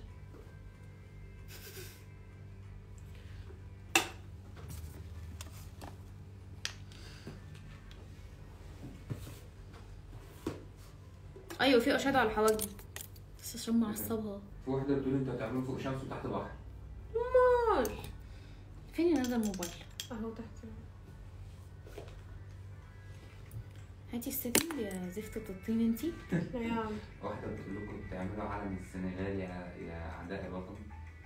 Speaker 2: ايوه في اشعه على الحواجب بس عشان معصبها
Speaker 3: في واحده بتقول انتوا هتعملوا فوق شمس وتحت بحر
Speaker 1: مال
Speaker 2: فين نزل الموبايل
Speaker 1: اهو تحت
Speaker 2: هاتي السيتنج يا زفت الطين انتي
Speaker 1: يا عم
Speaker 3: واحده بتقول لكم تعملوا علم السنغال يا يا اعداء الوطن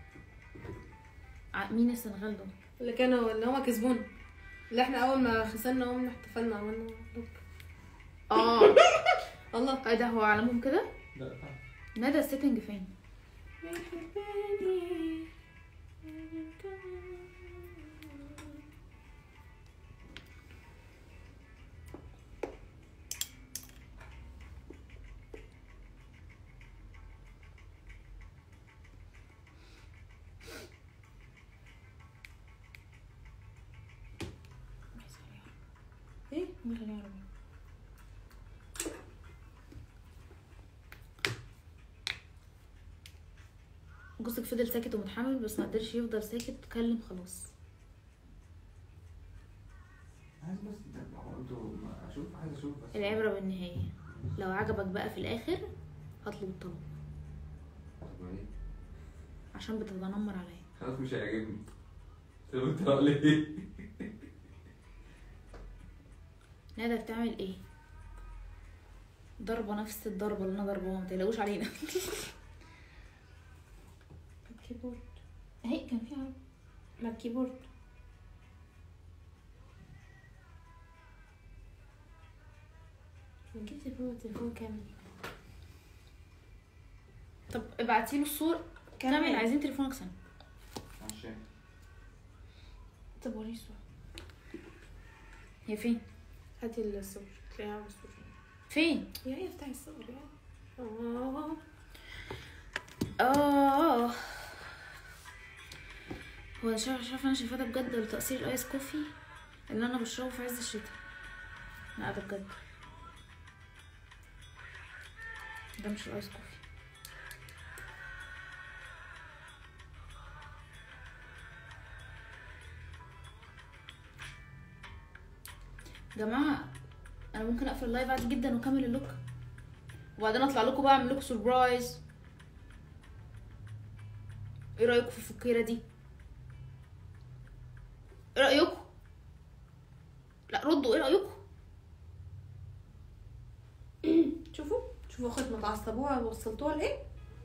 Speaker 2: ع- مين السنغال دول
Speaker 1: اللي كانوا اللي هما كسبونا اللي احنا اول ما خسرنا قمنا احتفلنا عملنا
Speaker 2: اه
Speaker 1: الله
Speaker 2: ايه ده هو علمهم كده
Speaker 3: لا
Speaker 2: ندى السيتنج فين
Speaker 1: ايه
Speaker 2: الله يخليها يا رب. جوزك فضل ساكت ومتحمل بس ما قدرش يفضل ساكت اتكلم خلاص
Speaker 3: عايز بس ده- هو انتوا ما- اشوف عايز اشوف بس
Speaker 2: العبرة بالنهاية لو عجبك بقى في الآخر هطلب الطلب
Speaker 3: طب ايه؟
Speaker 2: عشان بتتنمر عليا
Speaker 3: خلاص مش هيعجبني طب انت ليه؟
Speaker 2: ندى بتعمل ايه ضربه نفس الضربه اللي انا ضربها ما تقلقوش علينا
Speaker 1: الكيبورد
Speaker 2: اهي كان في عربي
Speaker 1: ما الكيبورد نجيب تليفون التليفون كامل
Speaker 2: طب ابعتي له الصور كامل عايزين تليفونك سنة
Speaker 3: عشان
Speaker 2: طب وريني الصور هي فين
Speaker 1: هاتي الصور تلاقيها على الصور
Speaker 2: فين
Speaker 1: يا هي افتحي الصور يا اه
Speaker 2: اه هو شايف شايف انا شايفاه ده بجد ولا تأثير الايس كوفي اللي انا بشربه في عز الشتاء لا ده بجد ده مش الايس كوفي جماعة انا ممكن اقفل اللايف عادي جدا واكمل اللوك وبعدين اطلع لكم بقى اعمل لكم سربرايز ايه رايكم في الفكيره دي ايه رايكم لا ردوا ايه رايكم
Speaker 1: شوفوا شوفوا اخوات ما تعصبوها وصلتوها لايه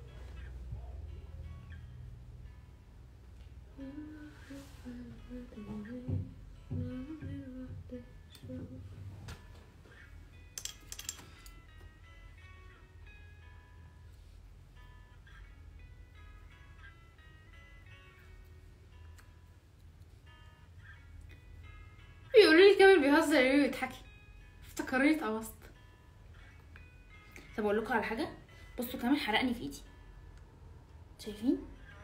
Speaker 2: بيقولوا لي كامل بيهزر ايه ويضحكي افتكرني اتقمصت طب اقول لكم على حاجه بصوا كامل حرقني في ايدي شايفين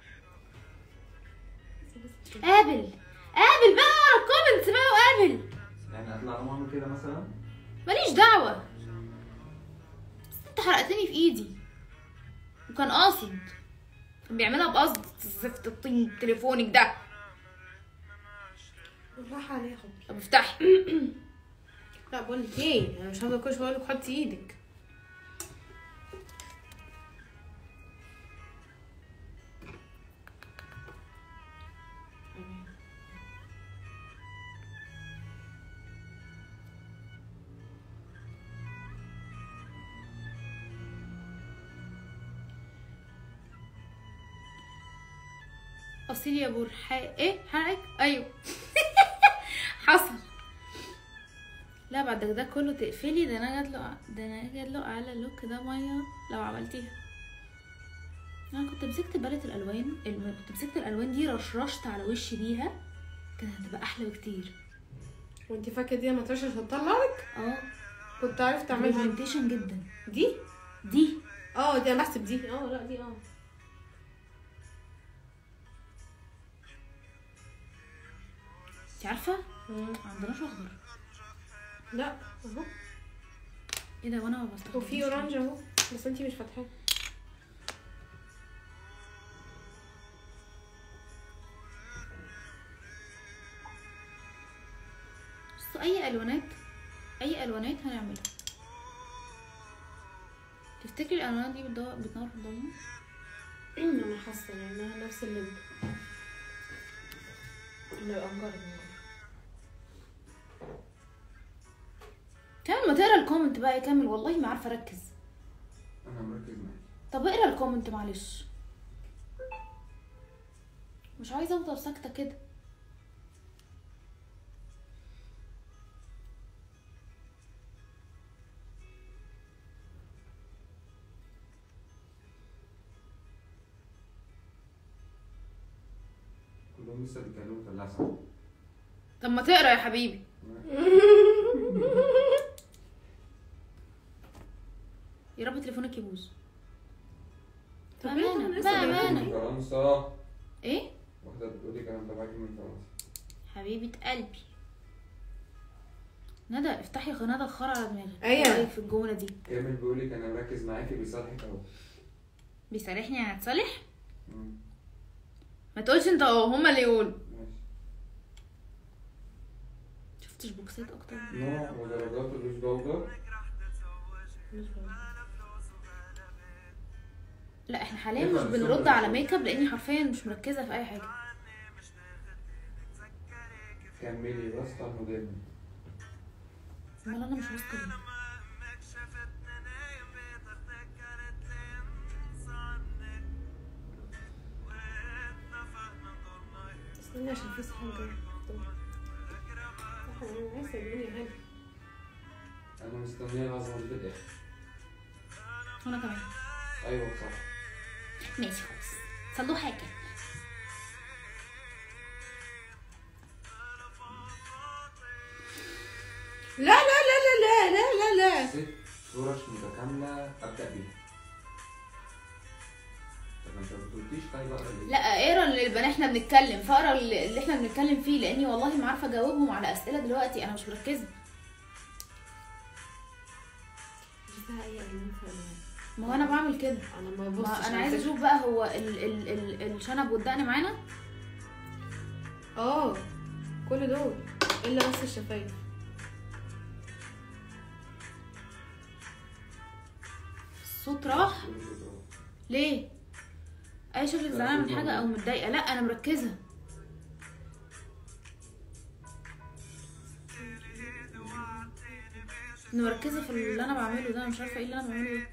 Speaker 2: قابل قابل بقى ورا الكومنتس بقى وقابل
Speaker 3: يعني اطلع اقوم اعمل كده مثلا
Speaker 2: ماليش دعوه بس انت حرقتني في ايدي وكان قاصد كان بيعملها بقصد زفت الطين تليفونك ده
Speaker 1: بالراحه عليها خبي
Speaker 2: طب افتحي
Speaker 1: لا بقول لك ايه انا مش هفضل كل شويه اقول لك حطي ايدك
Speaker 2: اصيل يا بور ح... ايه حرقك ايوه حصل لا بعد ده كله تقفلي ده انا جات له ده انا جات له اعلى لوك ده ميه لو عملتيها انا كنت مسكت بالة الالوان الم- كنت مسكت الالوان دي رشرشت على وشي بيها كانت هتبقى احلى بكتير
Speaker 1: وانت فاكره دي ما ترشش هتطلع لك
Speaker 2: اه
Speaker 1: كنت عارف تعملها
Speaker 2: برزنتيشن جدا
Speaker 1: دي
Speaker 2: دي
Speaker 1: اه دي انا بحسب دي اه لا دي اه
Speaker 2: انت عارفه ما عندناش اخضر
Speaker 1: لا اهو
Speaker 2: ايه ده وانا ما بستخدمش
Speaker 1: وفي اورانج اهو بس انت مش فاتحاه
Speaker 2: بصوا اي الوانات اي الوانات هنعملها تفتكري الالوانات دي بتدور بتنور في الضلمه
Speaker 1: انا حاسه انها نفس اللون نبقى نجرب نجرب.
Speaker 2: كمل ما تقرا الكومنت بقى يكمل والله ما عارفه اركز
Speaker 3: انا مركز معاك
Speaker 2: طب اقرا الكومنت معلش مش عايزه افضل ساكته كده
Speaker 3: كلهم لسه بيتكلموا في اللسعة
Speaker 2: طب ما تقرا يا حبيبي يا رب تليفونك يبوظ
Speaker 1: طب ليه
Speaker 2: بأمانة
Speaker 1: الناس اللي
Speaker 2: بأمانة
Speaker 3: من فرنسا
Speaker 2: ايه
Speaker 3: واحدة بتقول لي كلام تبعك من فرنسا
Speaker 2: حبيبة قلبي ندى افتحي قناة الخرا على دماغك
Speaker 1: أيوة.
Speaker 2: إيه رأيك في الجملة دي
Speaker 3: كامل بيقول لك انا مركز معاكي بيصالحك اهو
Speaker 2: بيصالحني يعني هتصالح
Speaker 3: مم.
Speaker 2: ما تقولش انت اه هما اللي يقولوا
Speaker 3: ماشي
Speaker 2: شفتش بوكسات اكتر
Speaker 3: نوع ودرجات ملوش جودة
Speaker 2: لا احنا حاليا
Speaker 3: ينفع
Speaker 2: مش
Speaker 3: نستخدم
Speaker 2: بنرد على
Speaker 3: الصوت.
Speaker 2: ميك اب لاني حرفيا مش مركزه في اي حاجه
Speaker 3: كملي بس طعمه جامد
Speaker 2: امال انا مش واثقه ليه؟
Speaker 1: استني عشان في صحن جاي طب. صح انا عايزه الدنيا هادي
Speaker 3: انا مستنيه العظمه دي في الاخر
Speaker 2: وانا كمان
Speaker 3: ايوه صح
Speaker 2: ماشي خلاص صلوا حاجه
Speaker 1: لا لا لا لا لا لا لا لا
Speaker 3: ست صورة متكاملة ابدا بيها طب ما انت ما بتقوليش طيب اقرا ليه؟
Speaker 2: لا اقرا اللي يبقى احنا بنتكلم فاقرا اللي اللي احنا بنتكلم فيه لاني والله ما عارفه اجاوبهم على اسئله دلوقتي انا مش مركزه
Speaker 1: شفتها اي الوان في الوان
Speaker 2: ما هو انا بعمل كده
Speaker 1: انا ما
Speaker 2: ما
Speaker 1: ببصش
Speaker 2: انا
Speaker 1: على
Speaker 2: عايزه
Speaker 1: فكرة.
Speaker 2: اشوف بقى هو ال ال ال الشنب والدقن معانا
Speaker 1: اه كل دول الا بس الشفايف
Speaker 2: الصوت راح ليه اي شكلك زعلانه من حاجه او متضايقه لا انا مركزه انا مركزه في اللي انا بعمله ده انا مش عارفه ايه اللي انا بعمله ده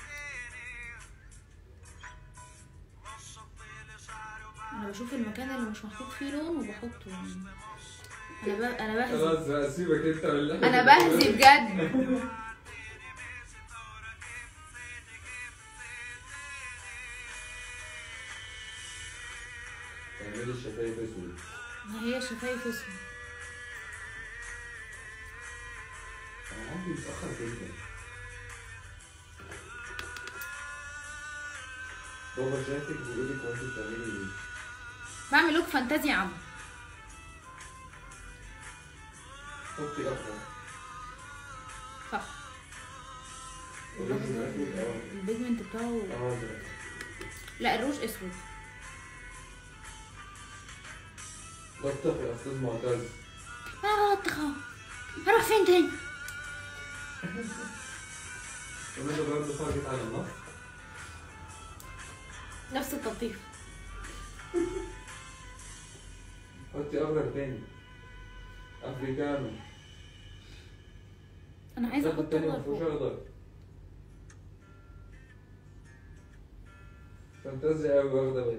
Speaker 2: انا بشوف المكان اللي مش محطوط فيه لون وبحطه يعني انا ب... انا بهزي
Speaker 3: خلاص بقى سيبك انت من اللي احنا
Speaker 2: انا
Speaker 3: بنقوله.
Speaker 2: بهزي بجد
Speaker 3: اعملي الشفايف اسود
Speaker 2: ما هي شفايف اسود
Speaker 3: انا عندي متاخر جدا بابا شافك بيقول لك هو انت بتعملي ايه؟
Speaker 2: بعمل لوك فانتازي يا عم
Speaker 3: حطي اخضر
Speaker 2: صح
Speaker 3: الرز الاسود اه
Speaker 2: البيجمنت بتاعه
Speaker 3: اه ازرق
Speaker 2: لا الروج اسود
Speaker 3: بطخ يا استاذ معتز
Speaker 2: اه بطخه هروح فين تاني
Speaker 3: وانا برضه خرجت على النص
Speaker 2: نفس التلطيف
Speaker 3: حطي اخضر تاني افريكانو
Speaker 2: انا عايزه
Speaker 3: الخط
Speaker 2: احط
Speaker 3: التاني
Speaker 2: اخضر
Speaker 3: مفيهوش
Speaker 2: فوق
Speaker 3: اخضر فانتازيا قوي واخده بالي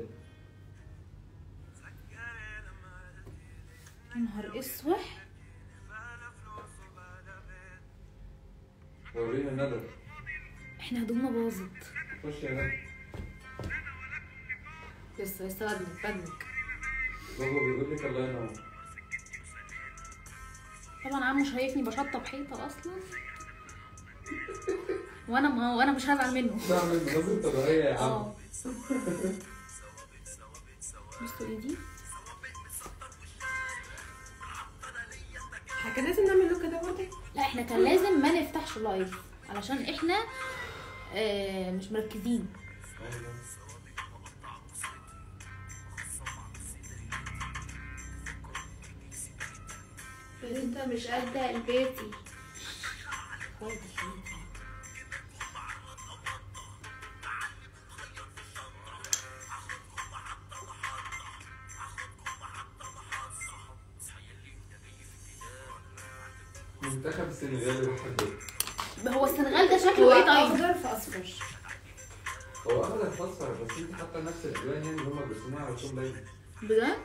Speaker 2: يا نهار اسوح
Speaker 3: ورينا ندى
Speaker 2: احنا هدومنا باظت
Speaker 3: خش يا ندى
Speaker 1: لسه لسه بدنك بدنك
Speaker 3: بابا بيقول لك الله ينور
Speaker 2: طبعا عمو شايفني بشطب حيطه اصلا وانا ما وانا مش هزعل منه
Speaker 3: بعمل مناظر طبيعيه يا عم
Speaker 2: اه بصوا ايدي
Speaker 1: احنا كان لازم نعمل لوك كده برضه
Speaker 2: لا احنا كان لازم ما نفتحش لايف علشان احنا آه مش مركزين
Speaker 1: بس انت مش قد البيتي
Speaker 3: منتخب السنغال اللي بحبه
Speaker 2: هو السنغال ده شكله ايه طيب
Speaker 1: اخضر في اصفر
Speaker 3: هو اخضر في اصفر بس انت حاطه نفس الالوان يعني اللي هم بيرسموها على طول باين
Speaker 2: بجد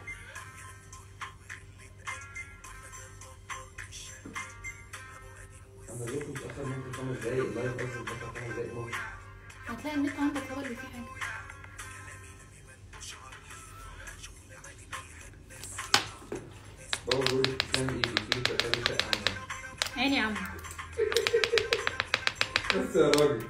Speaker 3: انا جيت متاخر ممكن خمس دقايق اللايف قصدي متاخر خمس دقايق ممكن
Speaker 2: هتلاقي النت عندك هو اللي فيه حاجه
Speaker 3: بابا بيقول لك تسلم ايدي تيجي تركبي شقه عندنا
Speaker 2: عيني يا عم
Speaker 3: بس يا راجل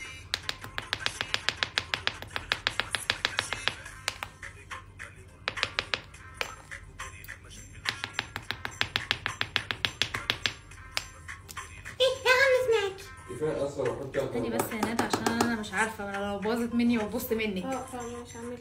Speaker 3: كفايه اصفر وحط اخضر
Speaker 2: تاني بس يا ندى عشان انا مش عارفه انا لو باظت مني وبصت منك
Speaker 1: اه اه ماشي اعمل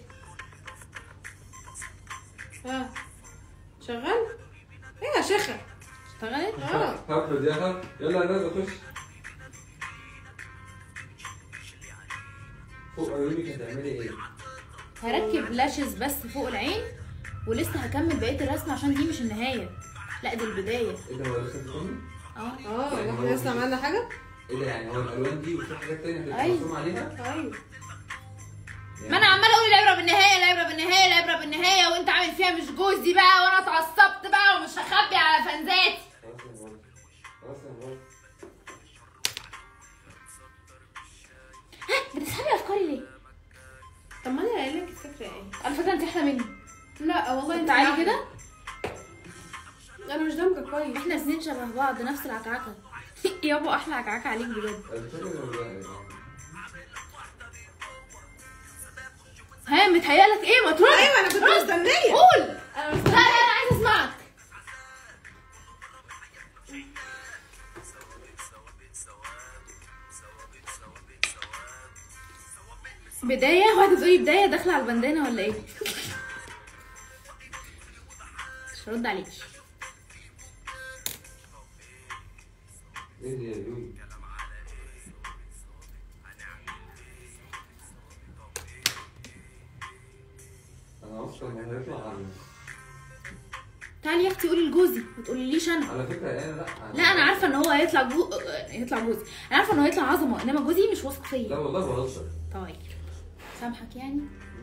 Speaker 1: اه شغال ايه يا شيخه
Speaker 2: اشتغلت
Speaker 1: اه
Speaker 3: هفرد يا هف يلا يا ناس خش فوق عيونك هتعملي ايه؟
Speaker 2: هركب لاشز بس فوق العين ولسه هكمل بقيه الرسم عشان دي مش النهايه لا دي البدايه
Speaker 3: ايه ده هو لسه بتكمل؟
Speaker 2: اه
Speaker 1: اه
Speaker 3: يعني
Speaker 1: واحنا
Speaker 3: هو
Speaker 1: لسه
Speaker 3: دي-
Speaker 1: عملنا حاجه
Speaker 3: ايه ده يعني هو الالوان دي وفي حاجات تانية هتبقى
Speaker 2: أيوة.
Speaker 3: مرسوم عليها؟
Speaker 1: ايوه
Speaker 3: يعني
Speaker 2: ما انا عماله اقول العبره بالنهايه العبره بالنهايه العبره بالنهايه وانت عامل فيها مش جوزي بقى وانا اتعصبت بقى ومش هخبي على فانزاتي
Speaker 3: خلاص يا مراد خلاص يا مراد
Speaker 2: بتسحبي افكاري ليه؟
Speaker 1: طب ما انا قايله لك الفكره ايه
Speaker 2: على فكره انت احلى مني
Speaker 1: لا والله انت
Speaker 2: تعالي
Speaker 1: أحلى.
Speaker 2: كده
Speaker 1: انا مش دمك كويس
Speaker 2: احنا الاثنين شبه بعض نفس العكعكه يابا احلى عكعكه عليك بجد
Speaker 3: الفكرة ولا إيه؟
Speaker 2: ها متهيألك ايه ما ترد
Speaker 1: ايوه انا كنت مستنيه
Speaker 2: قول
Speaker 1: انا
Speaker 2: لا
Speaker 1: مستنيه
Speaker 2: لا انا عايزه اسمعك بداية واحدة تقولي بداية داخلة على البندانة ولا ايه؟ مش هرد عليكي
Speaker 3: ايه دي يا يوي؟ انا اصلا ما هيطلع على
Speaker 2: تعالي يا اختي قولي لجوزي ما تقوليليش انا
Speaker 3: على فكرة انا لا
Speaker 2: لا انا عارفة ان هو هيطلع جو... هيطلع جوزي انا عارفة ان هو هيطلع عظمة انما جوزي مش واثق
Speaker 3: لا
Speaker 2: فيا
Speaker 3: والله بهزر
Speaker 2: طيب سامحك يعني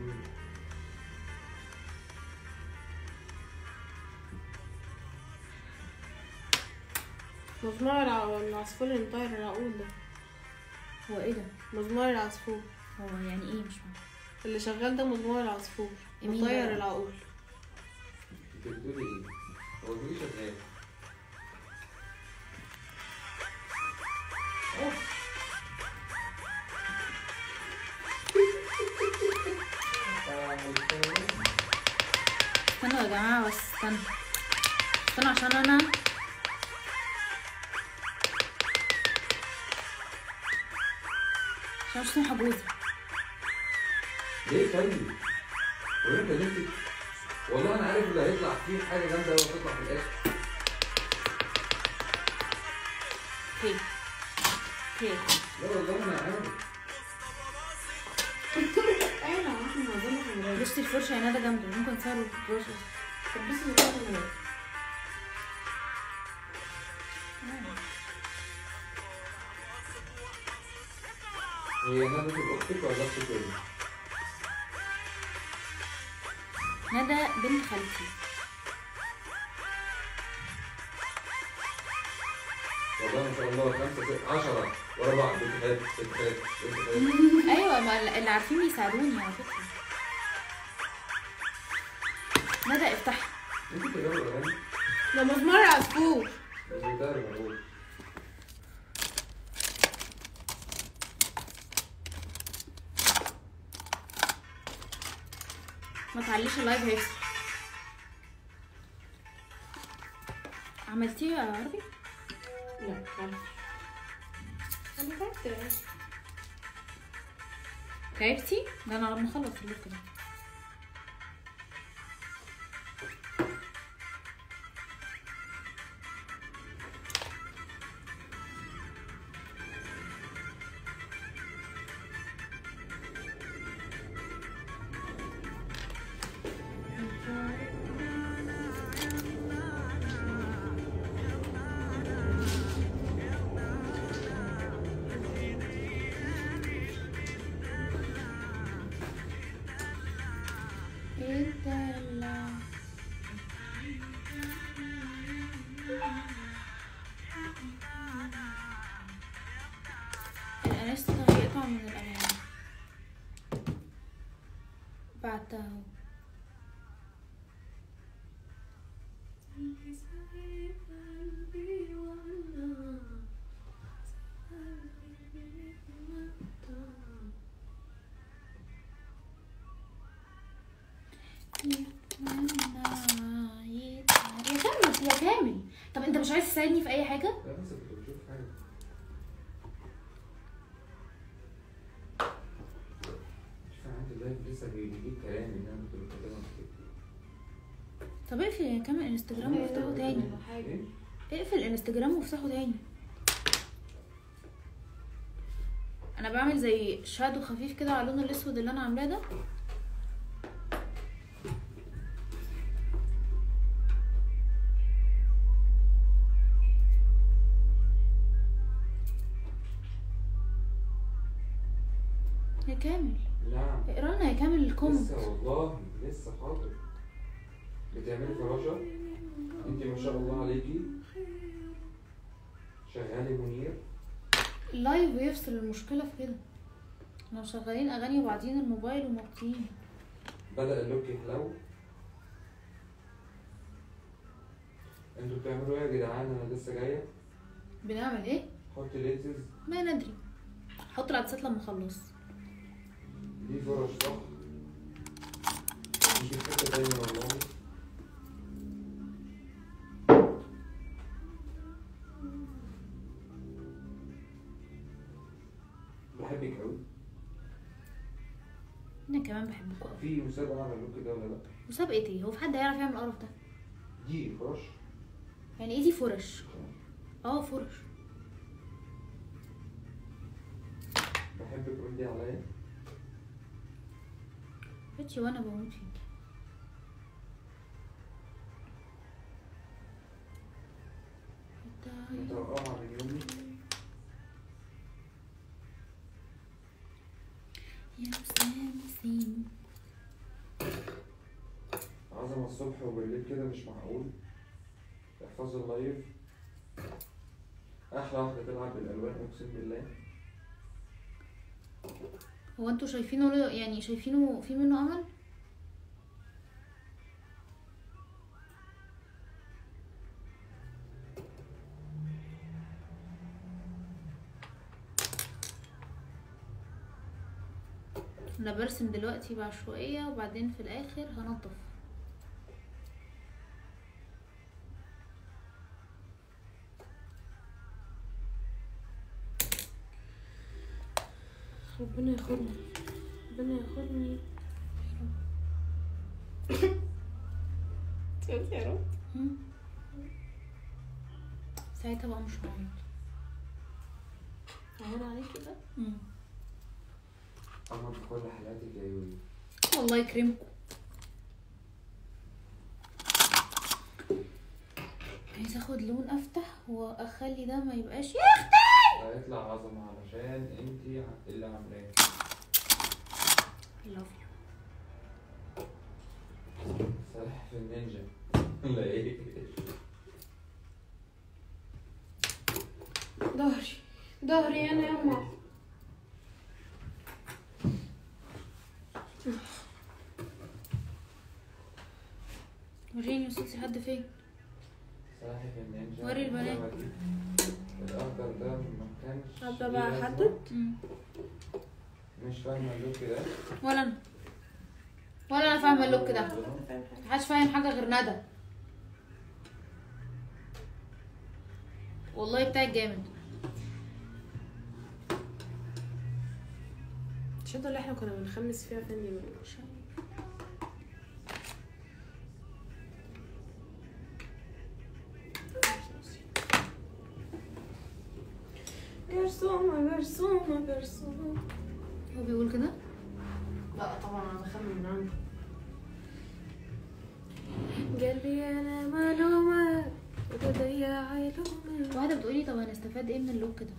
Speaker 1: مزمار الع- العصفور اللي مطير العقول ده
Speaker 2: هو ايه ده؟
Speaker 1: مزمار العصفور
Speaker 2: هو يعني ايه مش فاهمة
Speaker 1: اللي شغال ده مزمار العصفور
Speaker 2: مين
Speaker 1: مطير
Speaker 2: بقى؟
Speaker 1: العقول
Speaker 3: انت بتقولي ايه؟ هو في شغال
Speaker 2: استنوا يا جماعة بس استنوا استنوا عشان انا عشان مش سامحة جوزي
Speaker 3: ليه طيب؟ هو انت نفسك والله انا عارف اللي هيطلع فيه حاجه جامده قوي هتطلع في الاخر
Speaker 2: اوكي اوكي
Speaker 3: لا والله انا عارف
Speaker 1: ايوه احنا عايزين نعمل
Speaker 2: بصي الفرشة يا ندى جنبي ممكن تصوروا الفرشة
Speaker 1: طب بس نعمل
Speaker 3: هي ندى تبقى اختك ولا اختك ولا
Speaker 2: ندى بنت خالتي
Speaker 3: والله ما شاء الله خمسة ستة عشرة ورا بعض بنت خالد بنت خالد بنت خالد
Speaker 2: ايوه ما اللي عارفين يساعدوني على فكرة ندى افتحي
Speaker 3: انت بتجرب الاغاني
Speaker 1: ده مزمار العصفور
Speaker 3: بس بتعرف اقول
Speaker 2: ما تعليش اللايف هيفصل عملتيه يا عربي؟
Speaker 1: لا خلاص انا تعبت
Speaker 2: تعبتي؟ ده انا لما اخلص اللوك ده الدلع الانستا يقطع من الاغاني بعتها اهو يا كامل يا كامل طب انت مش عايز تساعدني في اي حاجه
Speaker 3: لا بس كنت بشوف حاجة مش فاهم عندي اللايف لسه بيجيب كلام ان انا كنت بكلمك كده
Speaker 2: طب اقفل يا كامل انستجرام وافتحه تاني
Speaker 3: ايه؟
Speaker 2: اقفل انستجرام وافتحه تاني انا انا بعمل زي شادو خفيف كده على اللون الاسود اللي انا عاملاه ده يا كامل
Speaker 3: نعم
Speaker 2: اقرا لنا يا كامل الكومنت
Speaker 3: لسه والله لسه حاضر بتعملي فراشة انت ما شاء الله عليكي شغالي منير
Speaker 2: اللايف بيفصل المشكله في كده احنا شغالين اغاني وبعدين الموبايل وموطيين
Speaker 3: بدأ اللوك يحلو انتوا بتعملوا ايه يا جدعان انا لسه جاية
Speaker 2: بنعمل ايه
Speaker 3: حط لينسز
Speaker 2: ما ندري حط العدسات لما اخلص
Speaker 3: دي فرش صح انت في حتة تانية والله بحبك قوي
Speaker 2: انا كمان بحبكوا قوي
Speaker 3: في مسابقة على اللوك ده ولا لا؟
Speaker 2: مسابقه ايه هو في حد هيعرف يعمل القرف ده
Speaker 3: دي فرش
Speaker 2: يعني ايه دي فرش اه فرش
Speaker 3: بحبك ردي عليا
Speaker 2: بيتي وانا بموت فيك
Speaker 3: متوقعة من يومي
Speaker 2: يا سامسين
Speaker 3: عظمة الصبح وبالليل كده مش معقول احفظ اللايف أحلى واحدة تلعب بالألوان أقسم بالله
Speaker 2: هو انتوا شايفينه له- يعني شايفينه في منه امل انا برسم دلوقتي بعشوائية وبعدين في الاخر هنضف
Speaker 1: ربنا ياخدني ربنا ياخدني قلت يا رب
Speaker 2: هم؟ ساعتها بقى مش هعمل
Speaker 1: عمال عليك كده
Speaker 3: أما في كل حالاتك يا يولي
Speaker 2: والله يكرمكم عايز اخد لون افتح واخلي ده ما يبقاش
Speaker 3: هيطلع عظمة علشان انتي اللي عاملاه
Speaker 2: love you
Speaker 3: سلاح في النينجا لا ايه
Speaker 1: ظهري ظهري انا يا أما
Speaker 2: وريني وصلتي لحد فين
Speaker 3: سلاحي في النينجا
Speaker 2: وري البنات.
Speaker 3: لما دي- الأخضر ده ما كانش
Speaker 1: هبدأ
Speaker 3: ليه
Speaker 1: بقى
Speaker 3: لازمة.
Speaker 1: أحدد
Speaker 2: مم.
Speaker 3: مش فاهمة اللوك ده
Speaker 2: ولا انا ولا انا فاهمه اللوك ده محدش فاهم حاجه غير ندى والله بتاعك جامد
Speaker 1: الشنطة اللي احنا كنا بنخمس فيها فين جرسومة جرسومة جرسومة
Speaker 2: هو بيقول كده
Speaker 1: لا طبعا انا بخمن من عنده قلبي انا معلومة وبدي علومة
Speaker 2: واحده بتقولي طب هنستفاد ايه من اللوك ده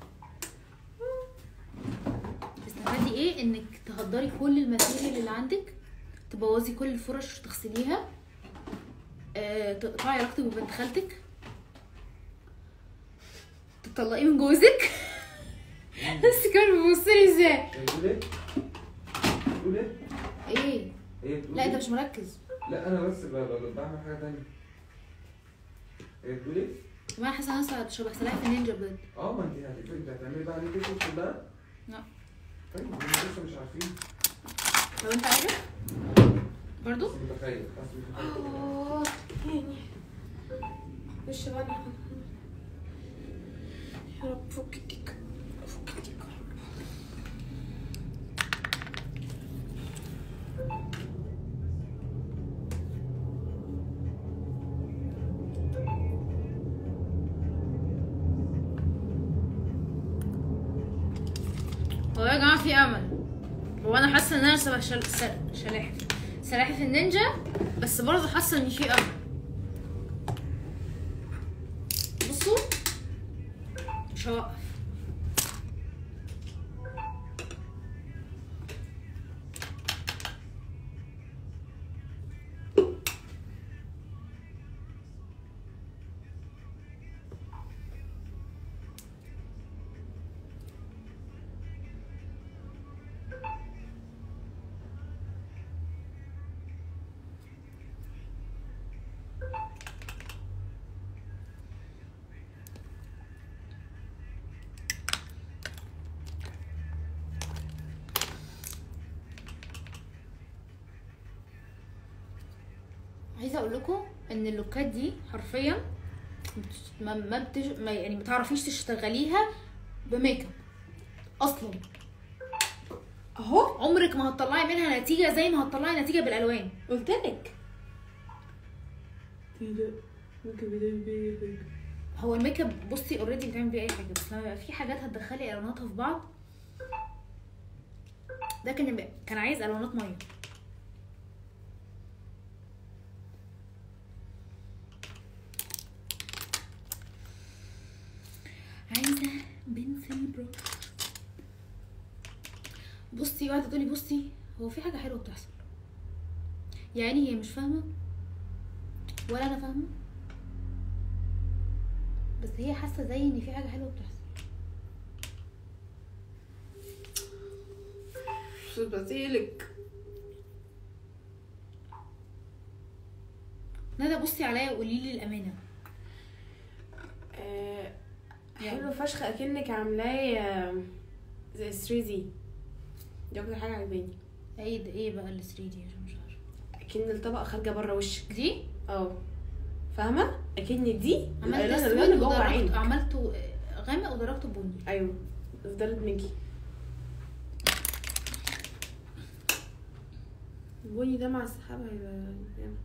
Speaker 2: تستفادي ايه انك تهدري كل الماتيريال اللي عندك تبوظي كل الفرش تغسليها آه، تقطعي علاقتك ببنت خالتك تطلقيه من جوزك بس كان بيبصلي ازاي
Speaker 3: بتقول ايه؟ بتقول ايه؟
Speaker 2: ايه
Speaker 3: هي بتقول
Speaker 2: لا انت
Speaker 3: إيه؟
Speaker 2: مش مركز
Speaker 3: لا انا بس ب- ب- بعمل حاجة تانية هي بتقول ايه؟
Speaker 2: ما انا حاسه حاسه شبه سلاحف النينجا بجد
Speaker 3: اه ما انت هتفرق انت هتعملي بقى عليك كده كلها؟
Speaker 2: لا.
Speaker 3: طيب هم لسه مش عارفين
Speaker 2: طب انت عارف برضو
Speaker 3: بس متخيل بس متخيل
Speaker 1: اه يعني وش بقى ناخد يا رب فك الديك فك الديك يا رب.
Speaker 2: هو يا جماعه بصراحه في امل وانا حاسه ان انا شبه شل... سل... شلاحف سلاحف النينجا بس برضه حاسه ان في امل بصوا مش هوقف عايزه اقول لكم ان اللوكات دي حرفيا ما ما, بتش... ما يعني ما تعرفيش تشتغليها بميك اب اصلا
Speaker 1: اهو
Speaker 2: عمرك ما هتطلعي منها نتيجه زي ما هتطلعي نتيجه بالالوان
Speaker 1: قلت لك ممكن بدل
Speaker 2: هو الميك اب بصي اوريدي بتعمل بيه اي حاجه بس لما يبقى في حاجات هتدخلي الواناتها في بعض ده كان يبقى- كان عايز الوانات ميه عايزه بنسل بروش بصي واحده تقولي بصي هو في حاجه حلوه بتحصل يعني هي مش فاهمه ولا انا فاهمه بس هي حاسه زي ان في حاجه حلوه بتحصل
Speaker 1: مش بسيلك
Speaker 2: ندى بصي عليا وقولي لي الامانه
Speaker 1: آه، حلو فشخ اكنك عاملاه آه، زي 3 دي دي اكتر حاجه عجباني
Speaker 2: ايه ده ايه بقى ال 3 دي عشان مش عارفه
Speaker 1: اكن الطبقه خارجه بره وشك
Speaker 2: دي
Speaker 1: اه فاهمه اكن دي
Speaker 2: عملت
Speaker 1: الأيلاينر
Speaker 2: اسود
Speaker 1: اللي جوه
Speaker 2: ودرجته
Speaker 1: عينك
Speaker 2: عملته غامق ودرجته بني
Speaker 1: ايوه فضلت منكي البني ده مع السحاب هيبقى جامد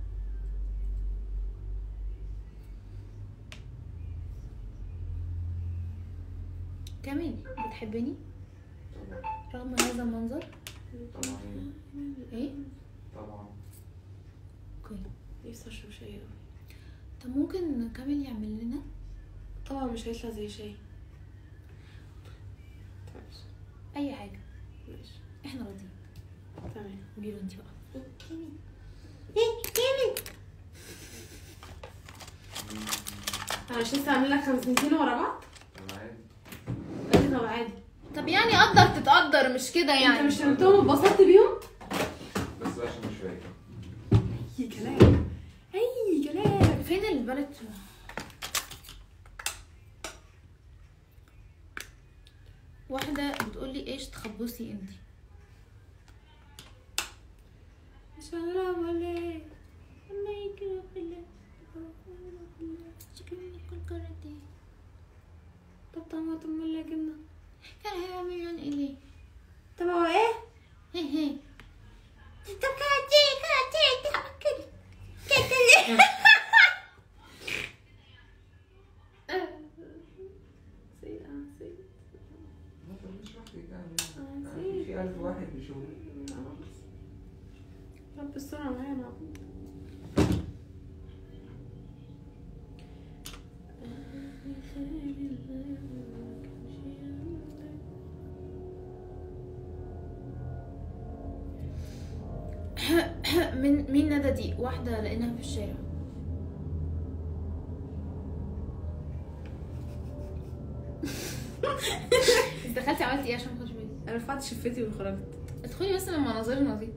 Speaker 2: كمان بتحبني
Speaker 3: طبعا
Speaker 2: رغم هذا المنظر
Speaker 3: طبعا
Speaker 2: ايه
Speaker 3: طبعا
Speaker 2: اوكي
Speaker 1: نفسي اشرب شاي قوي
Speaker 2: طب ممكن كامل يعمل لنا
Speaker 1: طبعا مش هيطلع زي شاي ماشي
Speaker 2: اي حاجه
Speaker 1: ماشي
Speaker 2: احنا راضيين
Speaker 1: تمام
Speaker 2: قولي له انت بقى
Speaker 1: انا مش لسه عامل لك 50 ورا بعض
Speaker 3: انا عادي
Speaker 1: قال لي طب عادي
Speaker 2: طب يعني قدر تتقدر مش كده يعني
Speaker 1: انت مش شربتهم واتبسطت بيهم
Speaker 3: بس بقى عشان مش فاكر
Speaker 1: اي كلام اي كلام
Speaker 2: فين البلد واحدة بتقولي ايش تخبصي انتي
Speaker 1: شرب ولا طب طماطم ولا جبنه
Speaker 2: كان هيعمل يعني ايه ليه
Speaker 1: طب هو ايه
Speaker 2: هي هي
Speaker 1: طب كاتي كاتي كاتي كاتي
Speaker 3: ما تعملش لوحدك يعني يعني في ألف واحد بيشوف
Speaker 1: رب السرعة معايا انا
Speaker 2: من مين ندى دي واحدة لقيناها في الشارع انت دخلتي عملتي ايه عشان ما خدش بالي
Speaker 1: انا رفعت شفتي وخرجت
Speaker 2: ادخلي بس لما مناظرنا دي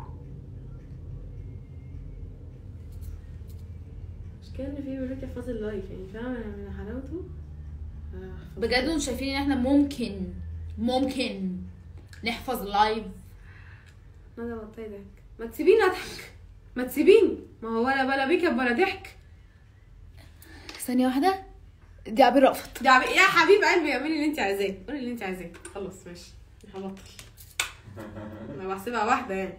Speaker 1: مش كان في بيقول لك احفظي اللايف يعني فاهمة من حلاوته هحفظ.
Speaker 2: بجد انتوا شايفين ان احنا ممكن ممكن نحفظ لايف
Speaker 1: ندى بطلي ضحك ما تسيبيني اضحك ما تسيبيني ما هو ولا بلا ميك اب ولا ضحك
Speaker 2: ثانية واحدة دي عبير رأفت
Speaker 1: يا عبي- يا حبيب قلبي اعملي اللي انت عايزاه قولي اللي انت عايزاه خلاص ماشي هبطل انا بحسبها واحده يعني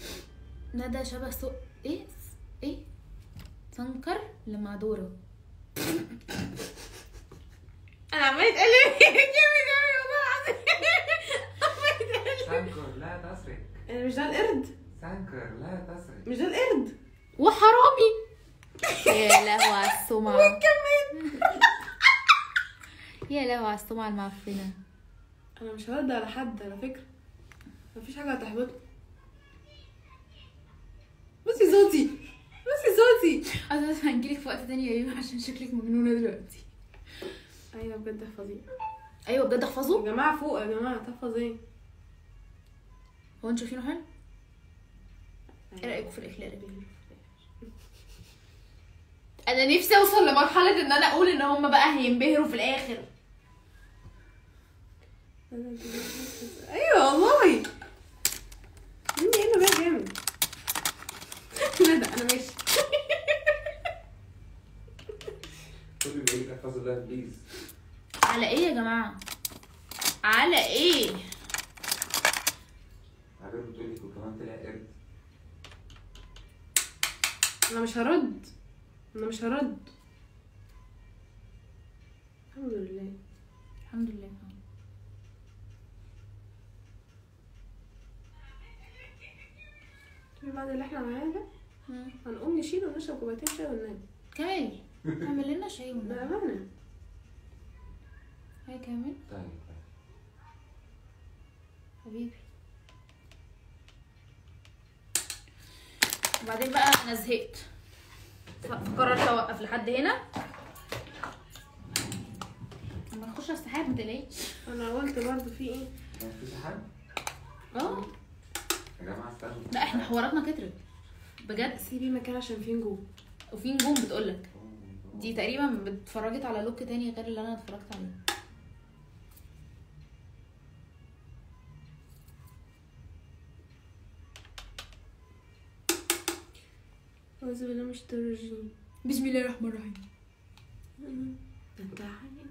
Speaker 2: ندى شبه سوق ايه ايه سنكر لمعدورة انا عمال اتقلب جامد قوي والله العظيم عمال اتقلب
Speaker 3: سانكر لا تسرق
Speaker 1: يعني مش ده القرد
Speaker 3: سانكر لا تسرق
Speaker 1: مش ده القرد
Speaker 2: وحرامي يا لهوي على السمعة يا لهوي على السمعة المعفنة
Speaker 1: انا مش هرد على حد على فكره مفيش حاجه هتحبطني بصي صوتي بصي صوتي
Speaker 2: انا هنجيلك في وقت تاني يا يوم عشان شكلك مجنونة دلوقتي
Speaker 1: ايوه بجد فظيع
Speaker 2: ايوه بجد
Speaker 1: يا
Speaker 2: احفظه
Speaker 1: جماعه فوق يا جماعه تحفظ ايه
Speaker 2: هو انتوا شايفينه حلو؟ ايه رايكم في الاخلاق انا نفسي اوصل لمرحله ان انا اقول ان هم بقى هينبهروا في الاخر
Speaker 1: ايوه والله مني ايه بقى جامد ندى انا ماشي
Speaker 3: كل اللي بيقول احفظ الله بليز
Speaker 2: على ايه يا جماعه على ايه
Speaker 3: عجب بتقول لك وكمان طلع قرد
Speaker 1: انا مش هرد انا مش هرد الحمد لله
Speaker 2: الحمد لله
Speaker 1: طيب بعد اللي احنا عملناه ده هنقوم نشيل ونشرب كوبايتين شاي وننام
Speaker 2: كامل اعمل لنا شاي والنبي
Speaker 1: بأمانة
Speaker 2: هاي كامل
Speaker 3: طيب
Speaker 2: حبيبي وبعدين بقى انا زهقت فقررت اوقف لحد هنا لما نخش على السحاب ما تقلقيش
Speaker 1: انا قلت برضه في ايه
Speaker 3: كان في سحاب
Speaker 2: اه
Speaker 3: يا جماعه استنوا
Speaker 2: لا احنا حواراتنا كترت بجد
Speaker 1: سيبي مكان عشان في نجوم
Speaker 2: وفي نجوم بتقولك دي تقريبا اتفرجت على لوك تاني غير اللي انا اتفرجت عليه
Speaker 1: أعوذ بالله من الشيطان الرجيم
Speaker 2: بسم الله الرحمن الرحيم
Speaker 1: ده انت عين.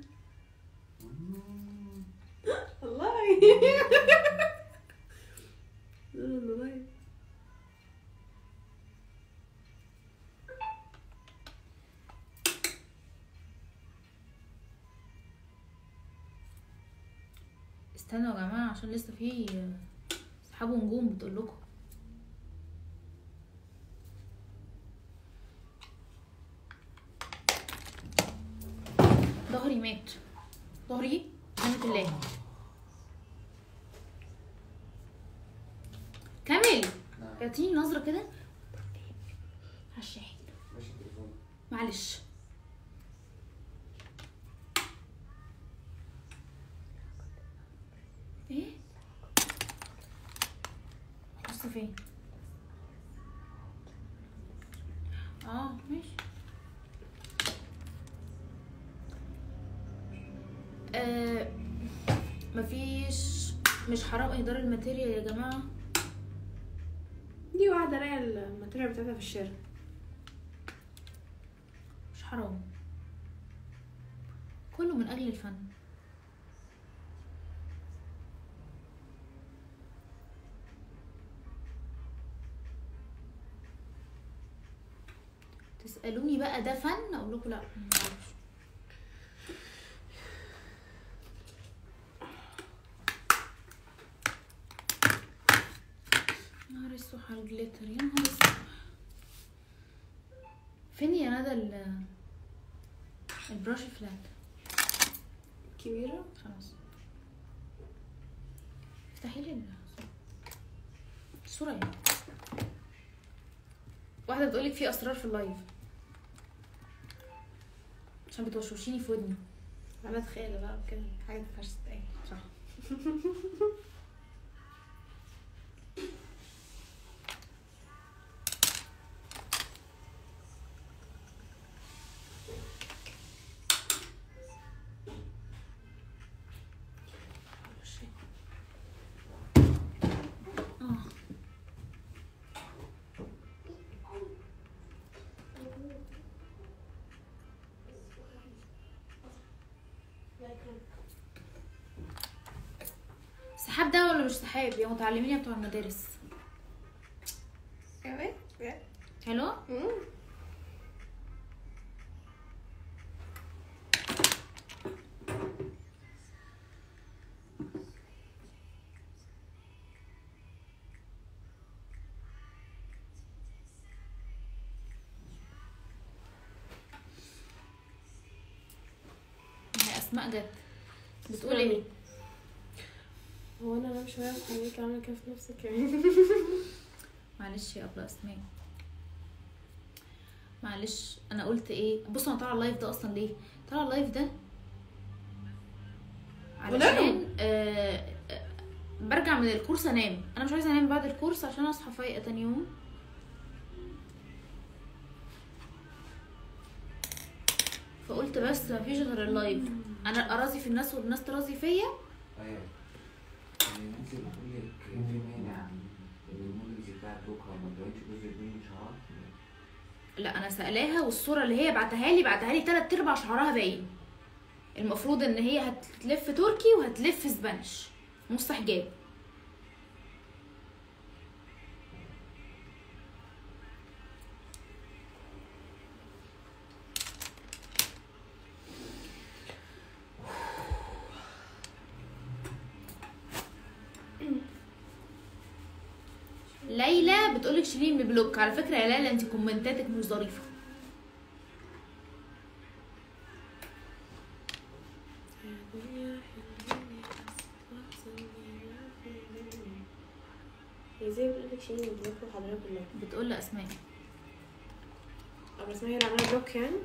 Speaker 1: والله والله
Speaker 2: استنوا يا جماعه عشان لسه في سحاب ونجوم بتقول لكم ظهري مات ظهري بنعمة الله كامل
Speaker 3: نعم
Speaker 2: اعطيني نظرة كده على الشاحن
Speaker 3: ماشي التليفون
Speaker 2: معلش ايه بص فين اه ماشي آه مفيش مش حرام اهدار الماتيريال يا جماعه
Speaker 1: دي واحدة رايقة الماتيريال بتاعتها في الشارع
Speaker 2: مش حرام كله من اجل الفن تسالوني بقى ده فن اقول لكم لا معرفش نهار اسود على الجليتر يا نهار اسود فين يا ندى ال- البراش فلات
Speaker 1: كبيرة
Speaker 2: خلاص افتحي لي الصورة الصورة ايه واحدة بتقولك في اسرار في اللايف عشان بتوشوشيني في ودني
Speaker 1: انا اتخيل بقى كده حاجة مينفعش تتقال
Speaker 2: صح اه سحاب ده ولا مش سحاب يا متعلمين يا بتوع المدارس
Speaker 1: كمان
Speaker 2: حلو اسماء جت بتقول ايه
Speaker 4: هو انا انام شويه وخليك عامل كده في نفسك يعني
Speaker 2: معلش يا ابله اسماء معلش انا قلت ايه بصوا انا طالعه اللايف ده اصلا ليه طالعه اللايف ده علشان آه آه، برجع من الكورس انام انا مش عايزه انام بعد الكورس عشان اصحى فايقه تاني يوم فقلت بس مفيش غير اللايف انا ارازي في الناس والناس ترازي فيا
Speaker 3: ايوه يعني الناس اللي بتقول لك في مانع ان المودلز بتاعت بكره ما تبينش جزء كبير من شعرها
Speaker 2: لا انا سألاها والصوره اللي هي بعتها لي بعتها لي تلات ارباع شعرها باين المفروض ان هي هتلف تركي وهتلف سبانش نص حجاب ليلى بتقولك شيليه من بلوك على فكره يا ليلى انت كومنتاتك مش ظريفه
Speaker 4: هي ازاي بتقول لك شيء من بلوك وحضرتك كلها
Speaker 2: بتقول لاسماء
Speaker 4: ابو اسمها هي اللي عامله بلوك يعني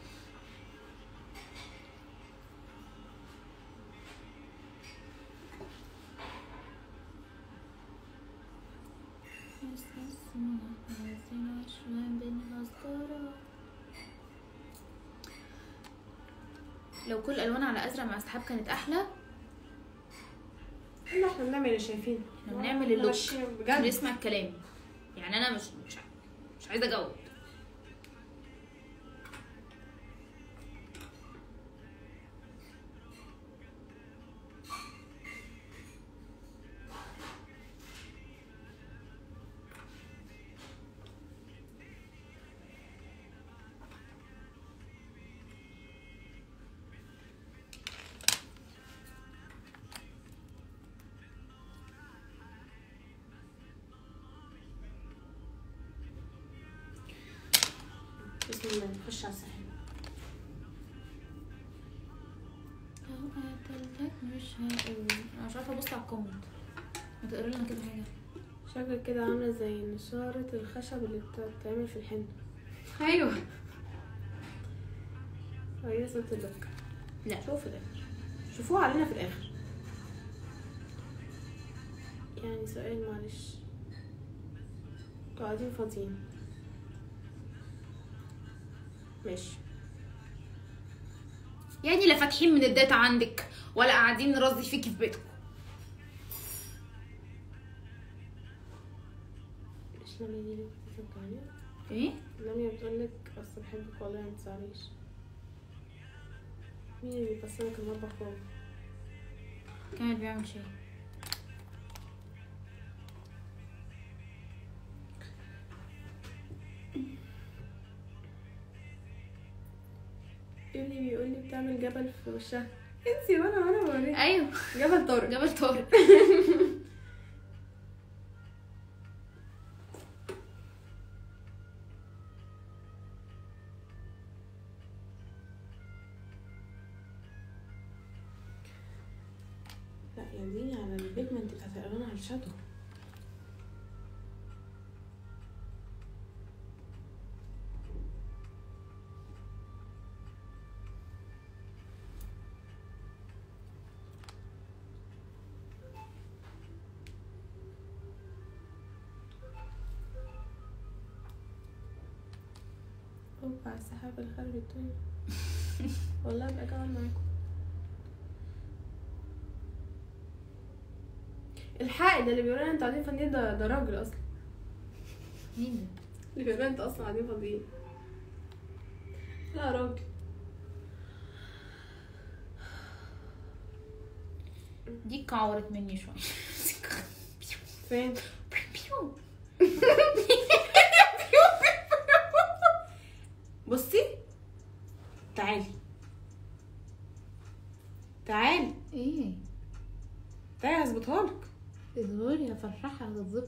Speaker 2: لو كل الالوان على ازرق مع سحاب كانت احلى
Speaker 4: احنا احنا بنعمل اللي شايفينه
Speaker 2: احنا بنعمل اللوك
Speaker 4: ماشيين
Speaker 2: عشان
Speaker 4: بجد
Speaker 2: يسمع الكلام يعني انا مش مش مش عايزه اجاوب
Speaker 4: بسم الله نخش على الصحن
Speaker 2: مش هقول انا مش عارفه ابص على الكومنت ما تقري لنا كده حاجه
Speaker 4: شكلك كده عامله زي نشارة الخشب اللي بتتعمل في الحنة
Speaker 1: ايوه
Speaker 4: هي صوت اللوك
Speaker 2: لا
Speaker 4: شوفوا في الاخر شوفوها علينا في الاخر يعني سؤال معلش انتوا قاعدين فاضيين ماشي
Speaker 2: يعني لا فاتحين من الداتا عندك ولا قاعدين نرازي فيكي في بيتكم
Speaker 4: مش لما دي اللي بتفكرني
Speaker 2: ايه
Speaker 4: لميا بتقولك اصل بحبك والله ما تزعليش مين اللي بيبصلك المطبخ جوه
Speaker 2: كامل بيعمل شاي
Speaker 4: ابني بيقول لي بتعمل جبل في وشها انسي وانا وانا بوريك
Speaker 2: ايوه
Speaker 4: جبل طارق
Speaker 2: جبل طارق
Speaker 4: لا يا ديني على البيجمنت بتاعت الالوان على الشادو اوبا السحاب الخرب الدنيا والله ابقى قاعد معاكم الحائط اللي بيقول لنا انتوا قاعدين فاضيين ده ده راجل اصلا
Speaker 2: مين ده؟
Speaker 4: اللي بيقول لنا انتوا اصلا قاعدين فاضيين لا راجل
Speaker 2: دي كعورت مني شويه
Speaker 4: فين بصي تعالي تعالي
Speaker 2: ايه
Speaker 4: تعالي هظبطها لك
Speaker 2: اصبري يا فرحة هتتظبط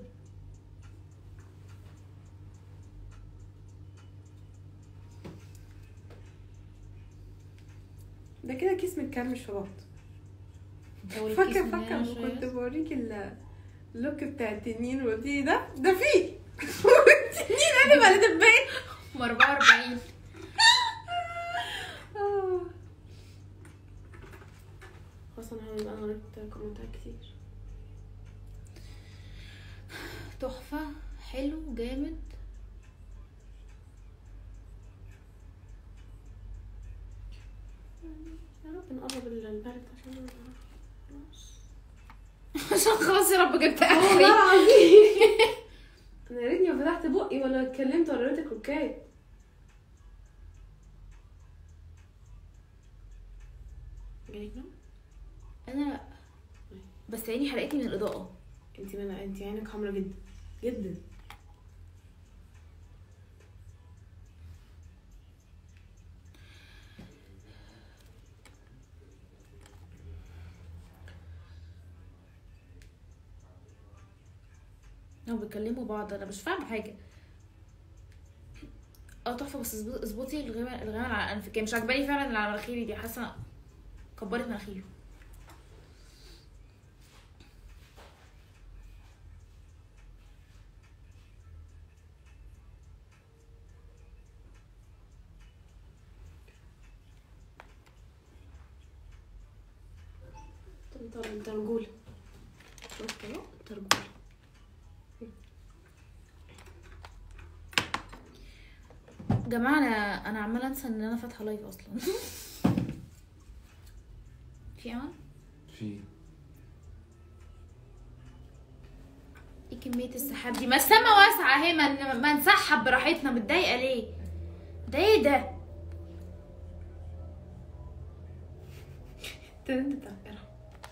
Speaker 4: ده
Speaker 1: ده كده كيس متكرمش في بعض
Speaker 2: دوري
Speaker 1: فاكر
Speaker 2: الكيس من
Speaker 1: فاكر
Speaker 2: هنا
Speaker 1: لما
Speaker 2: شوية.
Speaker 1: كنت بوريك ال- اللوك بتاع التنين وقلتي ده ده فيه التنين قلب على دبان
Speaker 2: ام 44
Speaker 1: آه. خلاص انا هعمل- انا قريت كومنتات كتير
Speaker 2: تحفه حلو جامد
Speaker 1: يا رب نقرب البرد عشان خلاص
Speaker 2: عشان خلاص يا رب جبت
Speaker 1: والله
Speaker 2: اخري
Speaker 1: العظيم انا يا ريتني ما فتحت بقي ولا اتكلمت ولا قريت الكوكايه جايك نوم؟
Speaker 2: انا لا بس عيني حرقتني من الاضاءه
Speaker 1: انت من انت عينك حمرا جدا جدا
Speaker 2: هم بيكلموا بعض انا مش فاهمه حاجه اه تحفه بس اظبط- اظبطي الغمام الغمام على انفك مش عجباني فعلا اللي على مناخيري دي حاسه كبرت مناخيره
Speaker 1: طب ترجولة شفت اهو ترجولة
Speaker 2: جماعه انا انا عماله انسى ان انا فاتحه لايف اصلا في امل
Speaker 3: في
Speaker 2: ايه كميه السحاب دي ما السما واسعه اهي ما ما نسحب براحتنا متضايقه ليه ده ايه ده
Speaker 1: الترند بتاع القرع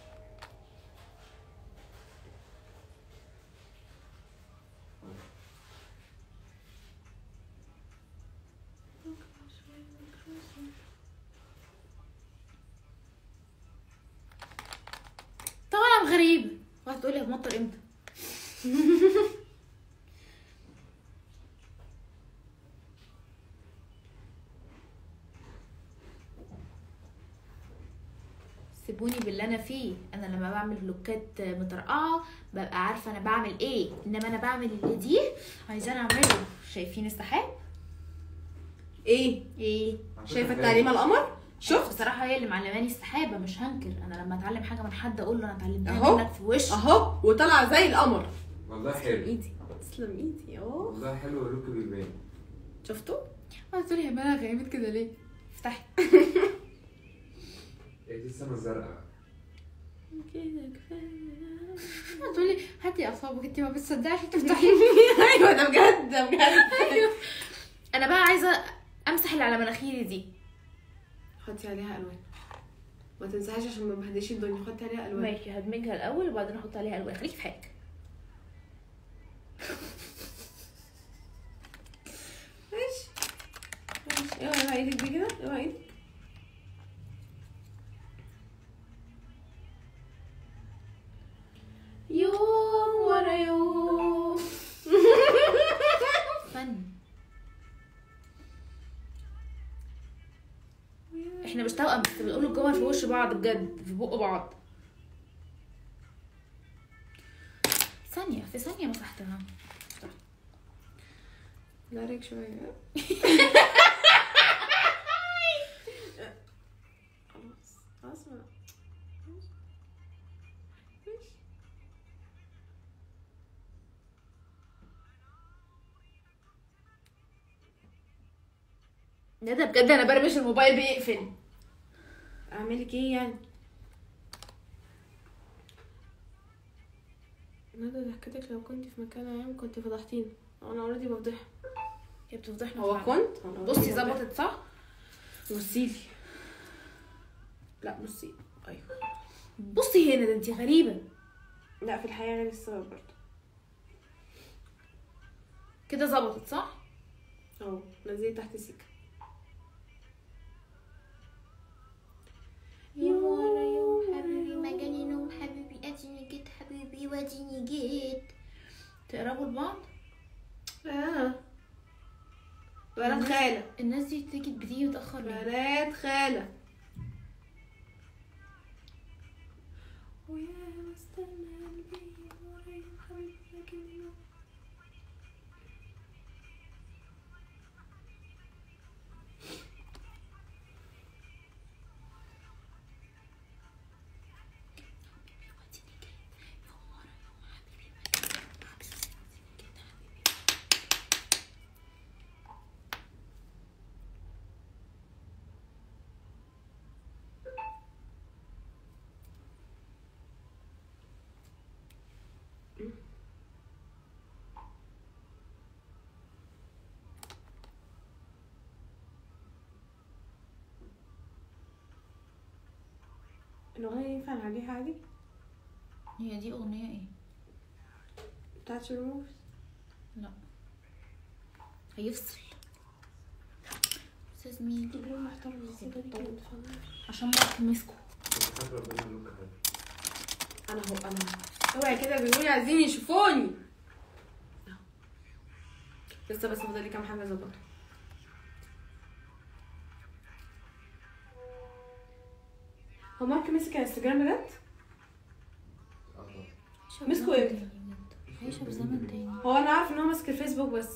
Speaker 2: طبعا غريب وهتقولي هتمطر امتى سيبوني باللي انا فيه انا لما بعمل لوكات مطرقعه ببقى عارفه انا بعمل ايه انما انا بعمل اللي دي عايزاني اعمله شايفين السحاب
Speaker 1: ايه
Speaker 2: ايه
Speaker 1: شايفه التعليم على القمر شفت
Speaker 2: بصراحه هي اللي معلماني السحابه مش هنكر انا لما اتعلم حاجه من حد اقول له انا اتعلمتها
Speaker 1: أهو.
Speaker 2: منك في وش
Speaker 1: اهو وطلع زي القمر
Speaker 3: والله
Speaker 1: تسلم
Speaker 3: حلو
Speaker 1: ايدي تسلم ايدي اهو
Speaker 3: والله حلو ولوك بيبان
Speaker 1: شفتوا
Speaker 2: قلت له يا بنات غيمت كده ليه افتحي
Speaker 3: ايه دي السما الزرقاء
Speaker 1: كده كفايه
Speaker 2: تقول لي هاتي اعصابك انت ما بتصدقش تفتحي
Speaker 1: ايوه ده بجد ده بجد
Speaker 2: انا بقى عايزه امسح اللي على مناخيري دي
Speaker 1: حطي عليها الوان ما تنساهاش عشان ما بهديش الدنيا حطي عليها الوان
Speaker 2: ماشي هدمجها الاول وبعدين احط عليها الوان خليكي في حاجه
Speaker 1: ماشي ماشي اوعي اوعي ايدك دي كده اوعي ايدك
Speaker 2: يوم ورا يوم فن احنا مش توأم بس بنقول الجمل في وش بعض بجد في بق بعض ثانية في ثانية مسحتها
Speaker 1: لا ريك شوية خلاص خلاص ما ماشي.
Speaker 2: لا ده بجد انا برمش الموبايل بيقفل
Speaker 1: اعملك ايه يعني ندى ضحكتك لو كنت في مكان عام كنت فضحتيني انا اوريدي بفضحها
Speaker 2: هي بتفضحنا
Speaker 1: هو
Speaker 2: فعلا.
Speaker 1: كنت أنا already
Speaker 2: بصي
Speaker 1: بفضحها.
Speaker 2: ظبطت صح
Speaker 1: بصيلي لا بصي ايوه
Speaker 2: بصي هنا ده انت غريبة
Speaker 1: لا في الحقيقة غير السبب برضه
Speaker 2: كده ظبطت صح
Speaker 1: اهو نزلي تحت سيكا
Speaker 2: يوم ورا يوم حبيبي ما جاني نوم حبيبي اديني جيت حبيبي واديني جيت تقربوا لبعض
Speaker 1: اه بنات خالة
Speaker 2: الناس دي بتيجي بتيجي متأخر ليه؟
Speaker 1: بنات خالة الأغنية ينفع نعليها عادي
Speaker 2: هي دي اغنيه ايه
Speaker 1: بتاعت شروف
Speaker 2: لا هيفصل استاذ مين
Speaker 1: ليه محترم ازاي ده كده متفهمش
Speaker 2: عشان مارك مسكه
Speaker 3: بس حاجة ربنا يقولك حاجة.
Speaker 1: انا هو انا اوعي كده بيقولوا لي عايزين يشوفوني أهو. لسه بس فاضل لي كام حاجه اظبطها هو مارك مسك انستجرام بجد؟
Speaker 3: اه طبعا.
Speaker 1: مسكوا امتى؟
Speaker 2: عايشه في زمن تاني
Speaker 1: هو انا عارف ان هو ماسك الفيسبوك بس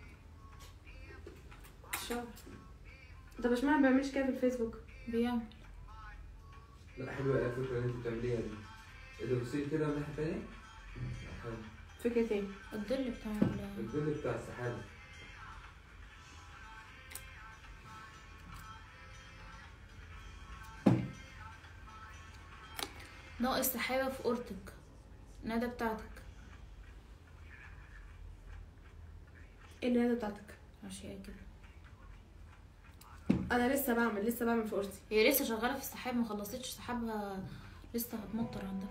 Speaker 1: شاطر طب اشمعنى ما بيعملش كده في الفيسبوك؟
Speaker 2: بيعمل
Speaker 3: لا حلوة أوي الفكرة اللي انت بتعمليها دي. ايه ده بصي كده من الناحية التانية؟ حلو.
Speaker 1: فكرة ايه؟
Speaker 2: الظل بتاع ال-
Speaker 3: الظل بتاع السحابة.
Speaker 2: ناقص سحابه في اورتك ندى بتاعتك
Speaker 1: ايه النهاية بتاعتك؟
Speaker 2: عشان كده
Speaker 1: انا لسه بعمل لسه بعمل في اورتي
Speaker 2: هي لسه شغاله في السحاب ما خلصتش سحابها لسه هتمطر عندها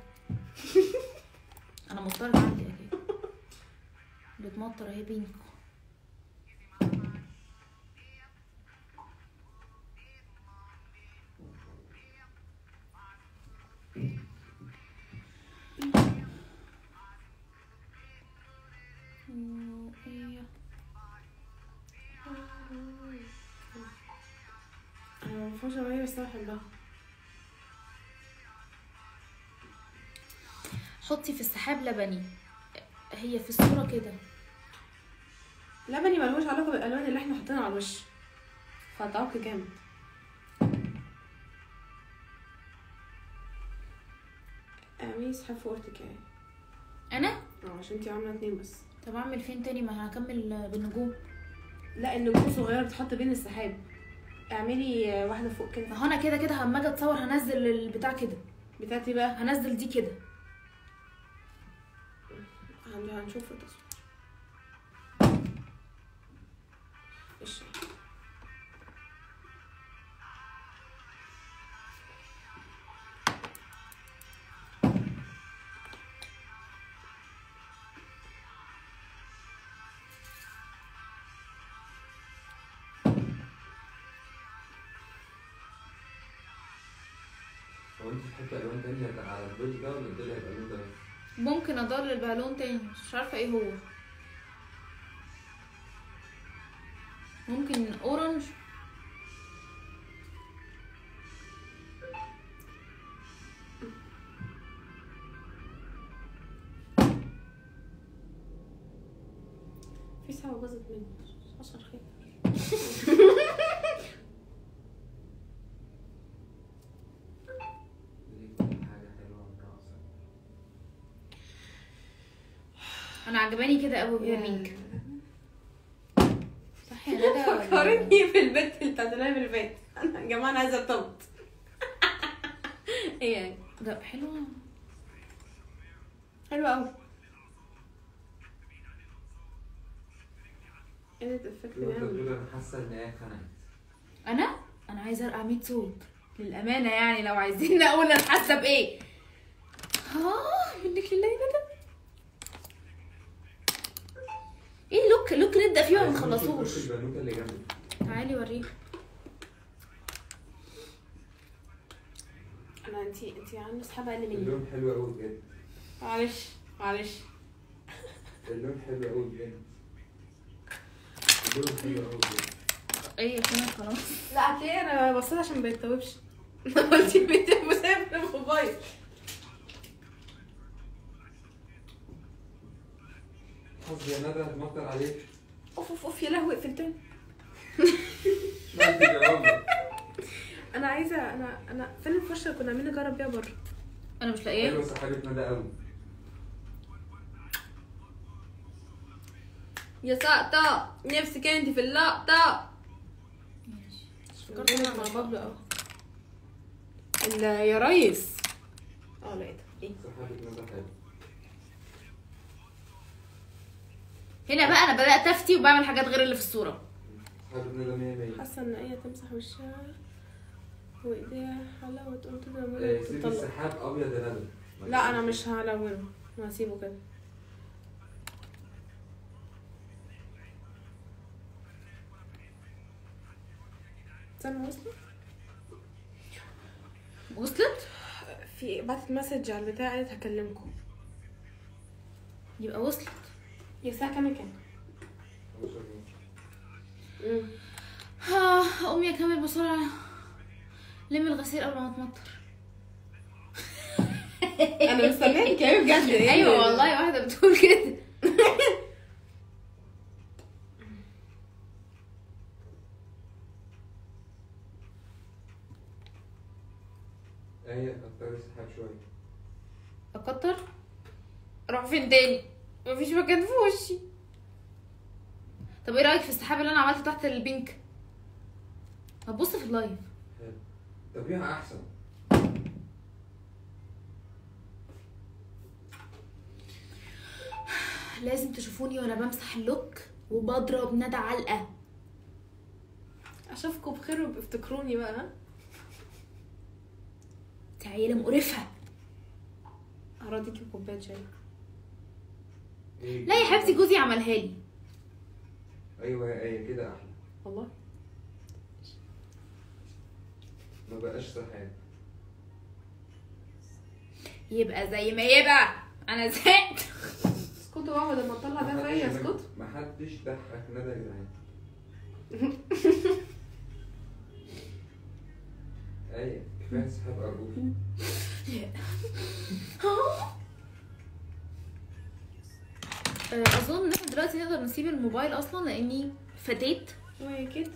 Speaker 2: انا مطرت عندي اكيد بتمطر اهي بينكو إيه.
Speaker 1: انا ما بفهمش اغنية بس انا بحبها
Speaker 2: حطي في السحاب لبني هي في الصورة كده
Speaker 1: لبني ملهوش علاقة بالالوان اللي احنا حاطينها على الوش فهتعوق جامد اعملي سحاب في اورتك يعني
Speaker 2: انا
Speaker 1: اه عشان انتي عاملة اتنين بس
Speaker 2: طب اعمل فين تاني ما هكمل بالنجوم
Speaker 1: لا النجوم صغيرة بتحط بين السحاب اعملي واحدة فوق كده
Speaker 2: ما هو انا كده كده اما اجي اتصور هنزل البتاع كده
Speaker 1: بتاعتي بقى
Speaker 2: هنزل دي كده
Speaker 1: هن- هنشوف في التصوير ايش
Speaker 3: هو انت بتحطي ألوان تانية على الظل ده ولا الظل هيبقى لون ده بس؟
Speaker 2: ممكن اضلل بالون تاني مش عارفه ايه هو ممكن اورنج
Speaker 1: في ساعة باظت مني حصل خير
Speaker 3: دي كل حاجة حلوة وناقصة.
Speaker 2: انا عجباني كده قوي بيمينك صح يا ندى ولا-
Speaker 1: فكرتني في البنت اللي بتاعت اللايف اللي فات انا يا جماعه انا عايزه ارتبط ايه يعني
Speaker 2: ده حلوه
Speaker 1: حلو قوي ايه ده الفكره
Speaker 3: في واحدة
Speaker 1: دي
Speaker 3: بتقول أنا حاسة إن هي اتخنقت.
Speaker 2: انا انا عايزه ارقع 100 صوت للامانه يعني لو عايزين نقول انا حاسه بايه اه منك لله يا ندى ايه لوك لوك نبدا فيه وما
Speaker 3: عايزين نشوف
Speaker 2: نخلصوش
Speaker 3: وش البنوتة اللي جنبي.
Speaker 2: تعالي وريك
Speaker 1: انا انتي انتي عامله اصحاب اقل مني
Speaker 3: اللون حلو أوي بجد.
Speaker 1: معلش معلش
Speaker 3: اللون حلو أوي بجد. اللون حلو أوي بجد.
Speaker 2: ايه كمان خلاص
Speaker 1: لا هتلاقي انا بصيت عشان ما يتوبش قلت الفيديو مسافر الموبايل
Speaker 3: حظ يا ندى هتمطر عليك
Speaker 1: اوف اوف اوف يا لهوي قفلتني
Speaker 3: ما انت جربي
Speaker 1: انا عايزه انا انا فين الفرشه اللي كنا عاملين نجرب بيها بره
Speaker 2: انا مش لاقياه
Speaker 3: حلوه سحابة ندى قوي
Speaker 1: يا سقطة نفسك انت في اللقطة
Speaker 4: فكرت انا مع بابلو قوي
Speaker 1: ال- يا ريس اه لقيتها ايه
Speaker 3: سحابة ندى حلوه
Speaker 2: هنا بقى انا بدات افتي وبعمل حاجات غير اللي في الصوره
Speaker 3: سحابة ندى 100 100
Speaker 4: حاسه ان هي تمسح وشها وايديها حلاوه تقوم تضرب
Speaker 3: آه، سيب
Speaker 4: وتطلع
Speaker 3: السحاب ابيض يا ندى
Speaker 4: لا انا مش هلونه انا هسيبه كده استنى وصلت
Speaker 2: وصلت
Speaker 4: في بعتت مسج على البتاع قالت هكلمكم
Speaker 2: يبقى وصلت
Speaker 4: هي الساعه كام كام امم
Speaker 2: ها امي اكمل بسرعه لم الغسيل قبل ما تمطر
Speaker 1: انا مستنيه كلامي بجد ايه
Speaker 2: ايوه والله واحده بتقول كده
Speaker 3: ايه كتري السحاب شويه
Speaker 2: اكتر اروح فين تاني مفيش مكان في وشي طب ايه رايك في السحاب اللي انا عملته تحت البينك هتبص في اللايف
Speaker 3: حلو طبيعة احسن
Speaker 2: لازم تشوفوني وانا بمسح اللوك وبضرب ندى علقه
Speaker 4: اشوفكم بخير وبافتكروني بقى ها
Speaker 2: تعالى مقرفه
Speaker 4: هراضيكي بكوبايه شاي
Speaker 3: إيه
Speaker 2: لا يا
Speaker 3: كده؟
Speaker 2: حبيبتي جوزي عملها لي
Speaker 3: ايوه يا ايه كده احلى
Speaker 4: والله
Speaker 3: ما بقاش سحاب
Speaker 2: يبقى زي ما يبقى انا زهقت
Speaker 4: اسكتوا بقى بدل ما اطلع ده فيا اسكت
Speaker 3: محدش ضحك ندى يا جدعان ايه كفايه سحاب ارجوك
Speaker 2: آه، اظن ان احنا دلوقتي نقدر نسيب الموبايل اصلا لاني فتيت
Speaker 4: وهي كده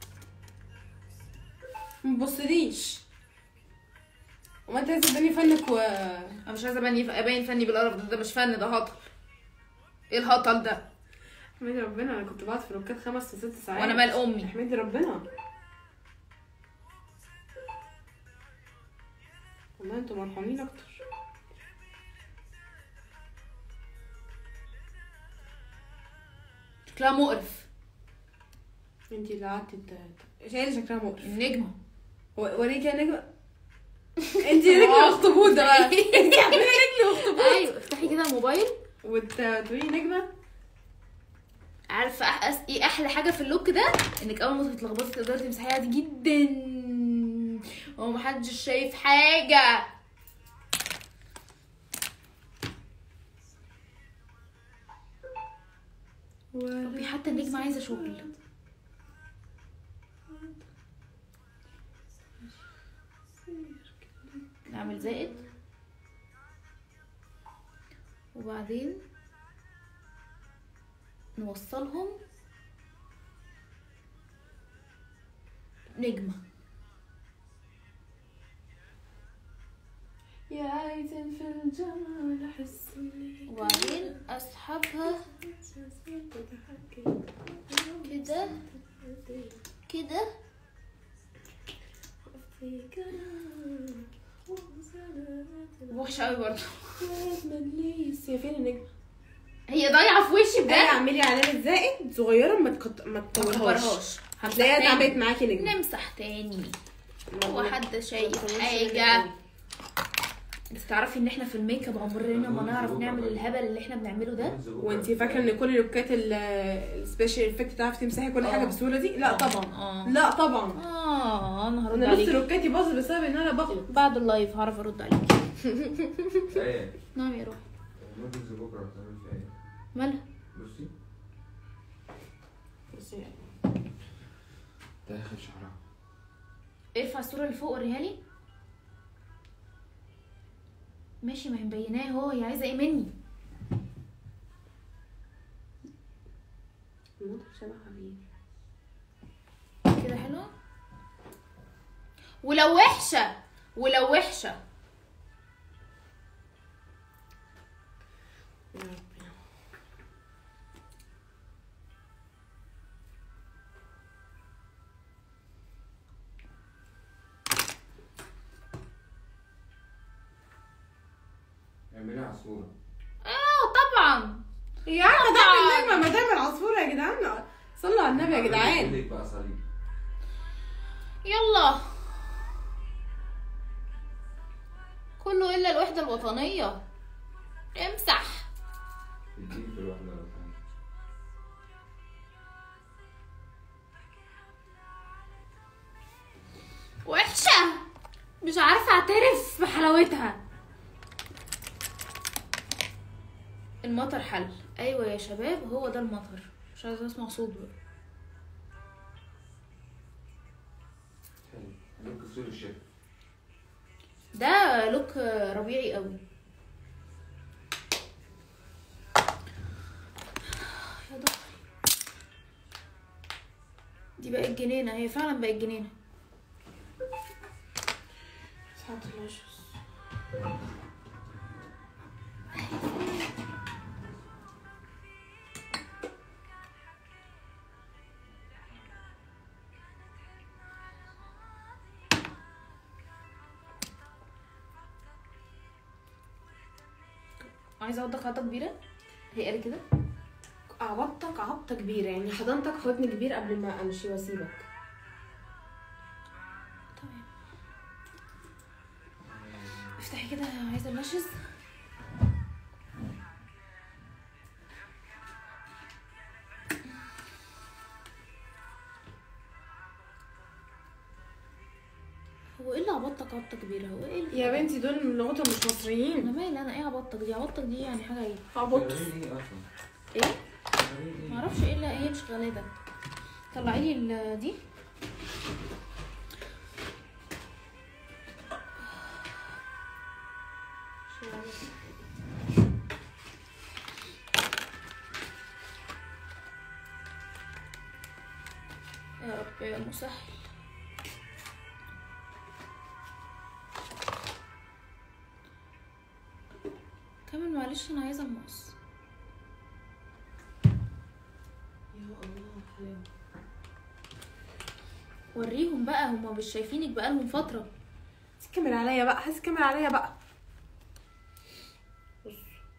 Speaker 1: ما تبصليش وما انت عايزه تداني فنك و
Speaker 2: انا مش عايزه ابين ابين فني بالقرف ده, ده مش فن ده هطل ايه الهطل ده
Speaker 1: احمدي ربنا انا كنت بقعد في روكات خمس وست ساعات
Speaker 2: وانا مال امي
Speaker 1: احمدي ربنا والله انتوا مرحومين اكتر
Speaker 2: شكلها مقرف
Speaker 1: انتي اللي قعدتي ت- هي اللي شكلها مقرف
Speaker 2: النجمه
Speaker 1: و- وريكي يا نجمة انتي رجلي اخطبوط ده بقى انتي عامله رجلي اخطبوط
Speaker 2: ايوه افتحي كده الموبايل
Speaker 1: وتقولي نجمة
Speaker 2: عارفه أح... أس- ايه احلى حاجه في اللوك ده انك اول ما تتلخبطي تقدري تمسحيها عادي جدا ومحدش شايف حاجه ربي حتى النجمه عايزه شغل نعمل زائد وبعدين نوصلهم نجمة
Speaker 1: يا عايزين في الجمال احس اني
Speaker 2: وبعدين اسحبها كده كده وحشة قوي برضه
Speaker 1: مجلس يا فين النجمة
Speaker 2: هي ضايعة في وشي
Speaker 1: ايه
Speaker 2: بجد
Speaker 1: اعملي علامة زائد صغيرة ما تكت... ما تطورهاش
Speaker 2: مكبرهاش
Speaker 1: هتلاقيها
Speaker 2: همسح
Speaker 1: اتعملت
Speaker 2: تاني.
Speaker 1: معاكي نجمة
Speaker 2: نمسح تاني هو
Speaker 1: والله.
Speaker 2: حد شايف
Speaker 1: متطورش
Speaker 2: حاجة
Speaker 1: قوي.
Speaker 2: انت تعرفي ان احنا في الميك اب عمرنا ما نعرف نعمل الهبل اللي احنا بنعمله ده
Speaker 1: وانتي فاكرة ان كل لوكات السبيشال افكت تعرفي تمسحي كل حاجة
Speaker 2: اه.
Speaker 1: بالسهولة دي؟ لا طبعا
Speaker 2: اه
Speaker 1: لا طبعا
Speaker 2: اه انا هرد
Speaker 1: انا نص
Speaker 2: عليك
Speaker 1: لوكاتي باظت بسبب ان انا بغلط
Speaker 2: بعد اللايف هعرف ارد عليك
Speaker 3: ايه
Speaker 2: نعم يا روح
Speaker 3: نودلز بكره هتعمل فيها ايه
Speaker 2: مالها
Speaker 3: بصي
Speaker 1: بصي
Speaker 3: داخل شعرها
Speaker 2: ارفع الصورة اللي فوق وريها لي ماشي ما هي مبيناه اهو هي عايزة ايه مني
Speaker 1: شبهها مين
Speaker 2: كده حلوه ولو وحشه ولو وحشه
Speaker 1: يا ربنا
Speaker 3: اعملي عصفورة
Speaker 2: اه طبعا
Speaker 1: يا عم
Speaker 2: طبعاً.
Speaker 1: تعمل نجمة ما تعمل عصفورة يا جدعان صلوا على النبي يا جدعان
Speaker 3: بقول لك بقى صليب
Speaker 2: يلا كله الا الوحده الوطنيه امسح
Speaker 3: اديني في الواحدة الوطنية
Speaker 2: وحشه مش عارفه اعترف بحلاوتها المطر حل ايوه يا شباب هو ده المطر مش عايزه اسمع صوت بقى.
Speaker 3: حلو هنبقى كسور الشتاء
Speaker 2: ده لوك ربيعي قوي يا ضهري دي بقت جنينة هي فعلا بقت جنينة
Speaker 1: ساعة العشاء
Speaker 2: عايزة اوضح خطة كبيرة هي قالت كده
Speaker 1: عبطتك عبطة كبيرة يعني حضنتك حضن كبير قبل ما امشي واسيبك
Speaker 2: تمام افتحي كده عايزة اللاشز هو ايه اللي عبطتك عبطة كبيرة هو ايه اللي
Speaker 1: يا بنتي دول من لغتهم مش
Speaker 2: انا
Speaker 1: مصريين
Speaker 2: مالي انا ايه عبطتك دي عبطتك دي يعني حاجة ايه
Speaker 1: عبط
Speaker 3: شغالين ايه اصلا؟
Speaker 2: ايه
Speaker 3: شغالين ايه؟
Speaker 2: معرفش ايه اللي ايه مش غالية ده طلعي لي ال- دي يا رب يا مسهل كمل معلش انا عايزه المقص
Speaker 1: يا الله حلو
Speaker 2: وريهم بقى هما مش شايفينك بقالهم فتره
Speaker 1: هات الكاميرا عليا بقى هات الكاميرا عليا بقى بص.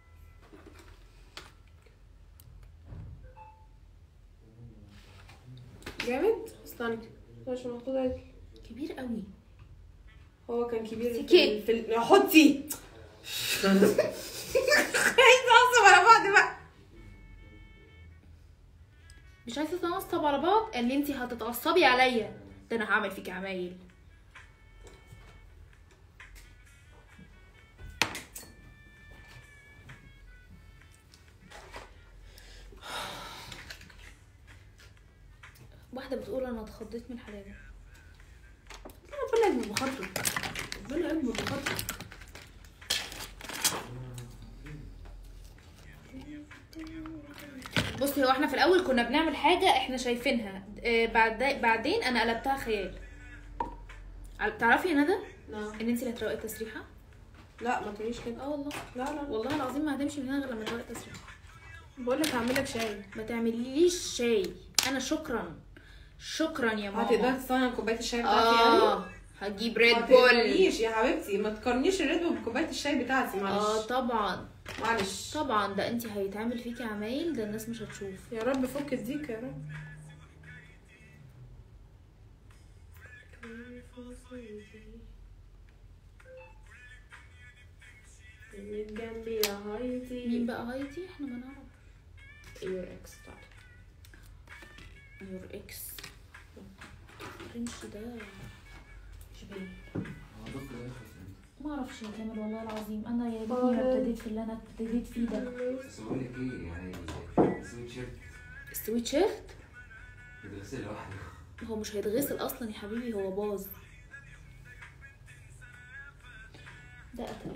Speaker 1: جامد استنى عشان محطوط عادي
Speaker 2: كبير قوي
Speaker 1: هو كان كبير في
Speaker 2: سكت.
Speaker 1: ال- في ال- حطي عايزة اعصب على بعض بقى
Speaker 2: مش عايزه تنصب على بعض ان انتي هتتعصبي عليا ده انا هعمل فيكي عمايل واحده بتقول انا اتخضيت من الحلاوه
Speaker 1: ربنا يجمد بخاطره ربنا يجمد بخاطره
Speaker 2: بصي هو احنا في الاول كنا بنعمل حاجه احنا شايفينها آه، بعد بعدين انا قلبتها خيال عل- تعرفي يا ندى
Speaker 1: لا
Speaker 2: ان انت اللي هتروقي التسريحه
Speaker 1: لا ما تقوليش كده
Speaker 2: اه والله
Speaker 1: لا لا
Speaker 2: والله العظيم ما هتمشي من هنا غير لما تروقي التسريحه
Speaker 1: بقول لك هعمل لك شاي
Speaker 2: ما تعمليش شاي انا شكرا شكرا يا ماما
Speaker 1: هتقدري تصنع كوبايه الشاي بتاعتي يعني
Speaker 2: اه هجيب ريد
Speaker 1: ما
Speaker 2: بول
Speaker 1: تقوليش يا حبيبتي ما تقارنيش الريد بول بكوبايه الشاي بتاعتي
Speaker 2: اه
Speaker 1: معلش
Speaker 2: طبعا
Speaker 1: معلش
Speaker 2: طبعا ده انت هيتعمل فيكي عمايل ده الناس مش هتشوف
Speaker 1: يا رب فك الديك يا رب من جنبي يا هايدي
Speaker 2: مين بقى هايدي احنا ما نعرف
Speaker 1: يور اكس بتاعتي
Speaker 2: يور اكس الرنش ده مش باين
Speaker 3: هو دكتور يخلص امتى؟
Speaker 2: ما اعرفش يا تامر والله العظيم انا يا ريتني
Speaker 1: آه.
Speaker 2: ما ابتديت في اللي انا ابتديت فيه ده
Speaker 3: بس بقول لك ايه يعني سويت شيرت
Speaker 2: السويت شيرت
Speaker 3: بتغسل لوحده
Speaker 2: هو مش هيتغسل اصلا يا حبيبي هو باظ ده اتقل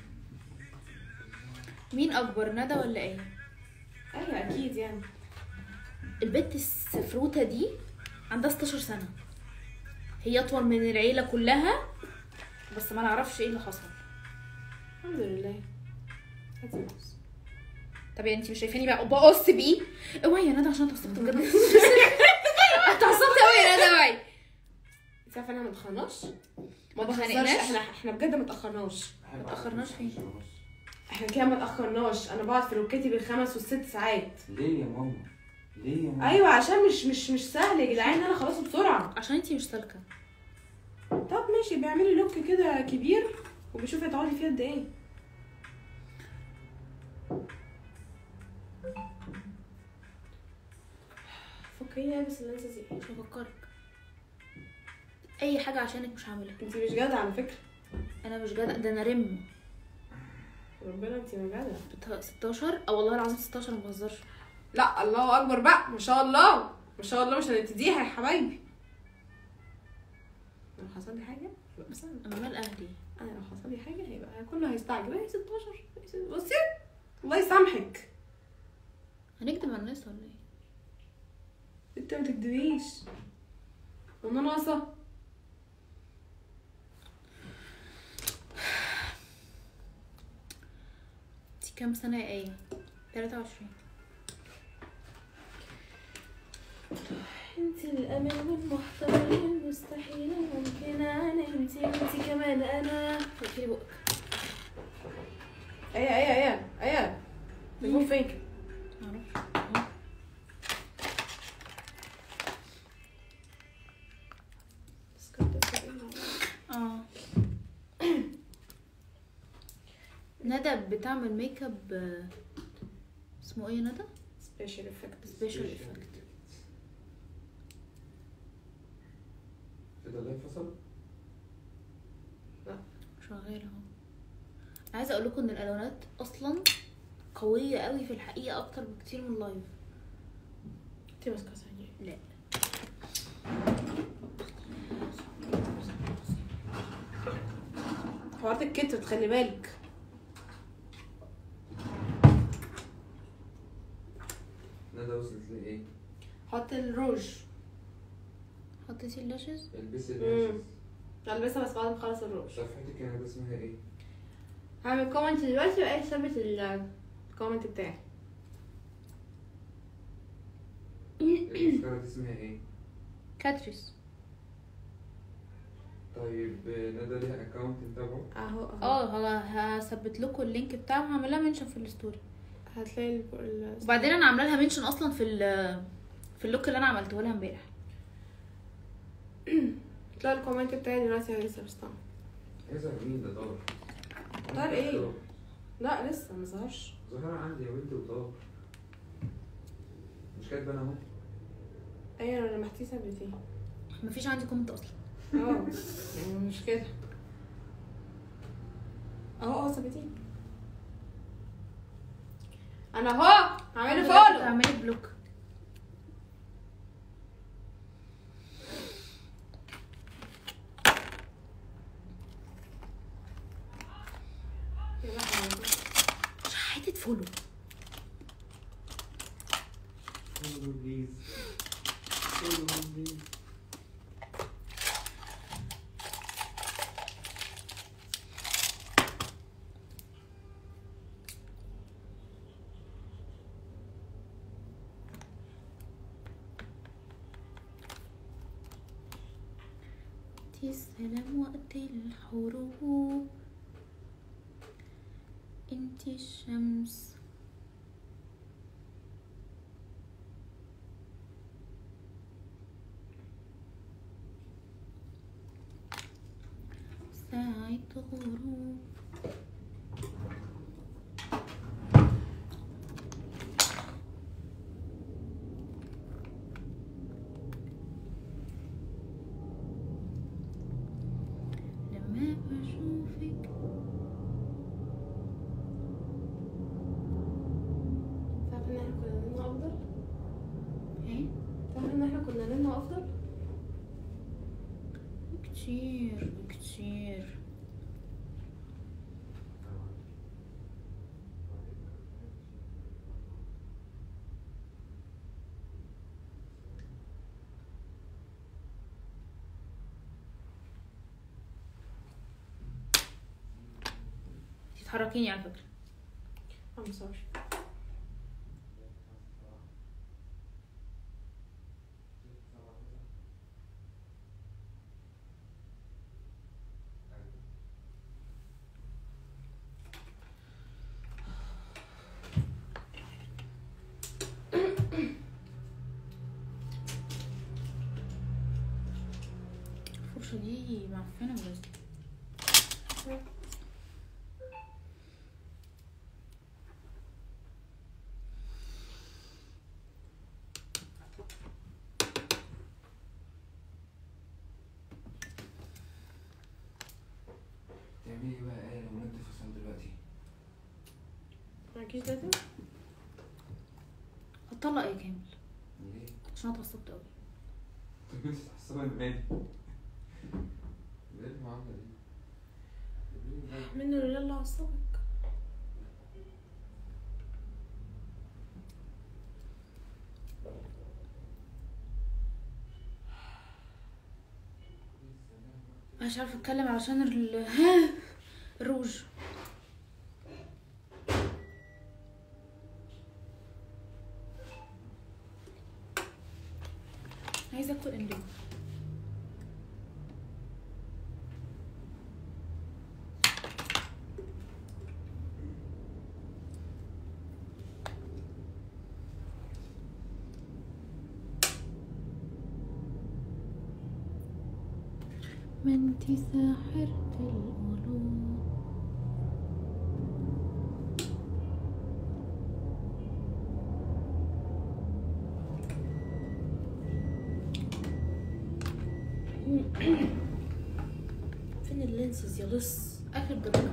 Speaker 2: مين اكبر ندى ولا ايه
Speaker 1: ايوه اكيد يعني
Speaker 2: البت السفروته دي عندها 16 سنه هي اطول من العيله كلها بس ما نعرفش ايه اللي حصل
Speaker 1: الحمد لله هاتي الماوس.
Speaker 2: طب يعني انت مش شايفاني بقى بقص بيه اوعي يا ندى عشان اتعصبت بجد اتعصبت قوي يا ندى اوعي
Speaker 1: انت عارفه احنا ما اتاخرناش
Speaker 2: ما
Speaker 1: بهزرش،
Speaker 2: اتخانقناش؟
Speaker 1: احنا احنا بجد ما اتاخرناش
Speaker 3: أحب
Speaker 2: ما تأخرناش فين؟
Speaker 3: أعرف بس.
Speaker 1: احنا كده ما اتاخرناش انا بقعد في ركبتي بالخمس والست ساعات
Speaker 3: ليه يا ماما؟ ليه يا ماما؟
Speaker 1: ايوه عشان مش مش مش سهل يا جدعان ان انا اخلصه بسرعه
Speaker 2: عشان انت مش سالكه
Speaker 1: طب ماشي بيعملي لوك كده كبير وبيشوفي هتقعدي فيه قد ايه فكريني البس اللانسة دي
Speaker 2: مش هفكرك اي حاجه عشانك مش هعملها
Speaker 1: انت مش جدعة على فكرة
Speaker 2: انا مش جدع ده انا رم
Speaker 1: ربنا انت ما جدعة
Speaker 2: بتا- 16 اه والله العظيم 16 ما بهزرش
Speaker 1: لا الله اكبر بقى ما شاء الله ما شاء الله مش هنبتديها يا حبايبي لو حصل لي حاجة يبقى بس انا
Speaker 2: انا مال اهلي
Speaker 1: أنا لو حصل لي حاجة هيبقى كله هيستعجب هي 16 هي ست- بصي الله يسامحك
Speaker 2: هنكدب على الناس ولا ايه
Speaker 1: انت ما تكدبيش وانا ناقصة
Speaker 2: انت كام سنه يا ايه 23
Speaker 1: انت الامل والمحتمل والمستحيل ممكن انا انت انت كمان انا
Speaker 2: اقفلي بقك
Speaker 1: ايه ايه ايه ايه تليفون فين كده؟
Speaker 2: معرفش اه ندى بتعمل ميك اب آه، اسمه ايه يا ندى
Speaker 1: سبيشال افكت
Speaker 2: سبيشال افكت
Speaker 3: ايه ده اللي فصل؟
Speaker 2: شغاله اهو عايزه اقول لكم ان الالوانات اصلا قويه قوي في الحقيقه اكتر بكتير من اللايف
Speaker 1: انت ماسكه ثانيه
Speaker 2: لا
Speaker 1: حوارات الكتر تخلي بالك
Speaker 3: ندى وصلت لايه؟
Speaker 1: حط الروج
Speaker 2: حطيتي اللاشز
Speaker 3: البسي
Speaker 1: مم.
Speaker 3: اللاشز
Speaker 1: هلبسها بس بعد ما اخلص الروج
Speaker 3: صفحتك يا ندى اسمها ايه؟
Speaker 1: هعمل كومنت دلوقتي وقاعد ثبت الكومنت بتاعي
Speaker 3: المسكرة دي اسمها ايه؟
Speaker 2: كاتريس
Speaker 3: طيب ندى ليها اكونت نتابعه؟
Speaker 1: اهو اهو
Speaker 2: اه ه- هثبت لكم اللينك بتاعها هعملها منشن في الستوري
Speaker 1: هتلاقي ال- ال-
Speaker 2: وبعدين انا عامله لها منشن اصلا في ال في اللوك اللي انا عملته لها امبارح
Speaker 1: هتلاقي الكومنت بتاعي دلوقتي انا لسه بستنى
Speaker 3: يظهر مين ده طار؟
Speaker 1: طار ايه؟ لا لسه ما ظهرش
Speaker 3: ظهر عندي يا بنتي وطار مش كاتبه انا اهو
Speaker 1: ايوه انا لمحتيه ثبتيه
Speaker 2: مفيش عندي كومنت اصلا
Speaker 1: اه يعني مش كده اهو اهو ثبتيه انا اهو هعمله فولو
Speaker 2: اعملي بلوك حته فولو
Speaker 3: فولو بليز فولو بليز
Speaker 2: انتي السلام وقت الحروب انتي الشمس ساعة غروب لما بشوفك
Speaker 1: تعرف ان احنا كنا نلنا افضل
Speaker 2: ايه
Speaker 1: تعرف ان احنا كنا نلنا افضل
Speaker 2: كتير كتير بتحركيني على فكره
Speaker 1: I'm sorry
Speaker 2: الفرشه دي معفنه بجد
Speaker 3: تعملي ايه بقى ايه لو انت فصلت دلوقتي
Speaker 1: معكيش داتا؟
Speaker 2: هتطلق ايه كامل
Speaker 3: ليه؟
Speaker 2: عشان انا اتعصبت قوي
Speaker 3: انت كنت تحسبها المالي ايه المعاملة دي؟
Speaker 1: منه لله الله عصبك
Speaker 2: مش عارفه اتكلم علشان ال الروج عايزه اكل اندومي ما انتي ساحرة القلوب فين اللينسز يا لص اخر درجة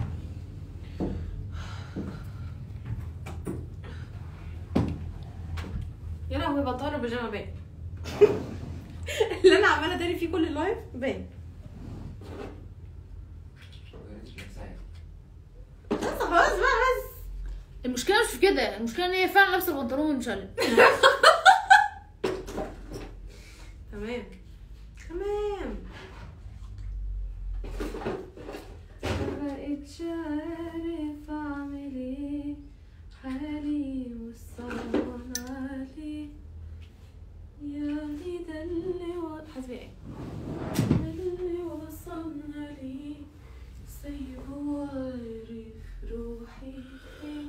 Speaker 1: يا لهوي بطلوا بيجامه باين اللي انا عماله اداري فيه كل اللايف باين بس خلاص بقى بس
Speaker 2: المشكلة مش في كده المشكلة ان هي فعلا لابسة البنطلون منشلل
Speaker 1: تمام تمام مبقتش عارف اعمل ايه حالي وصلنا عليه يعني ده اللي و... حسبي ايه ده اللي وصلنا ليه سايبه عارف روحي فين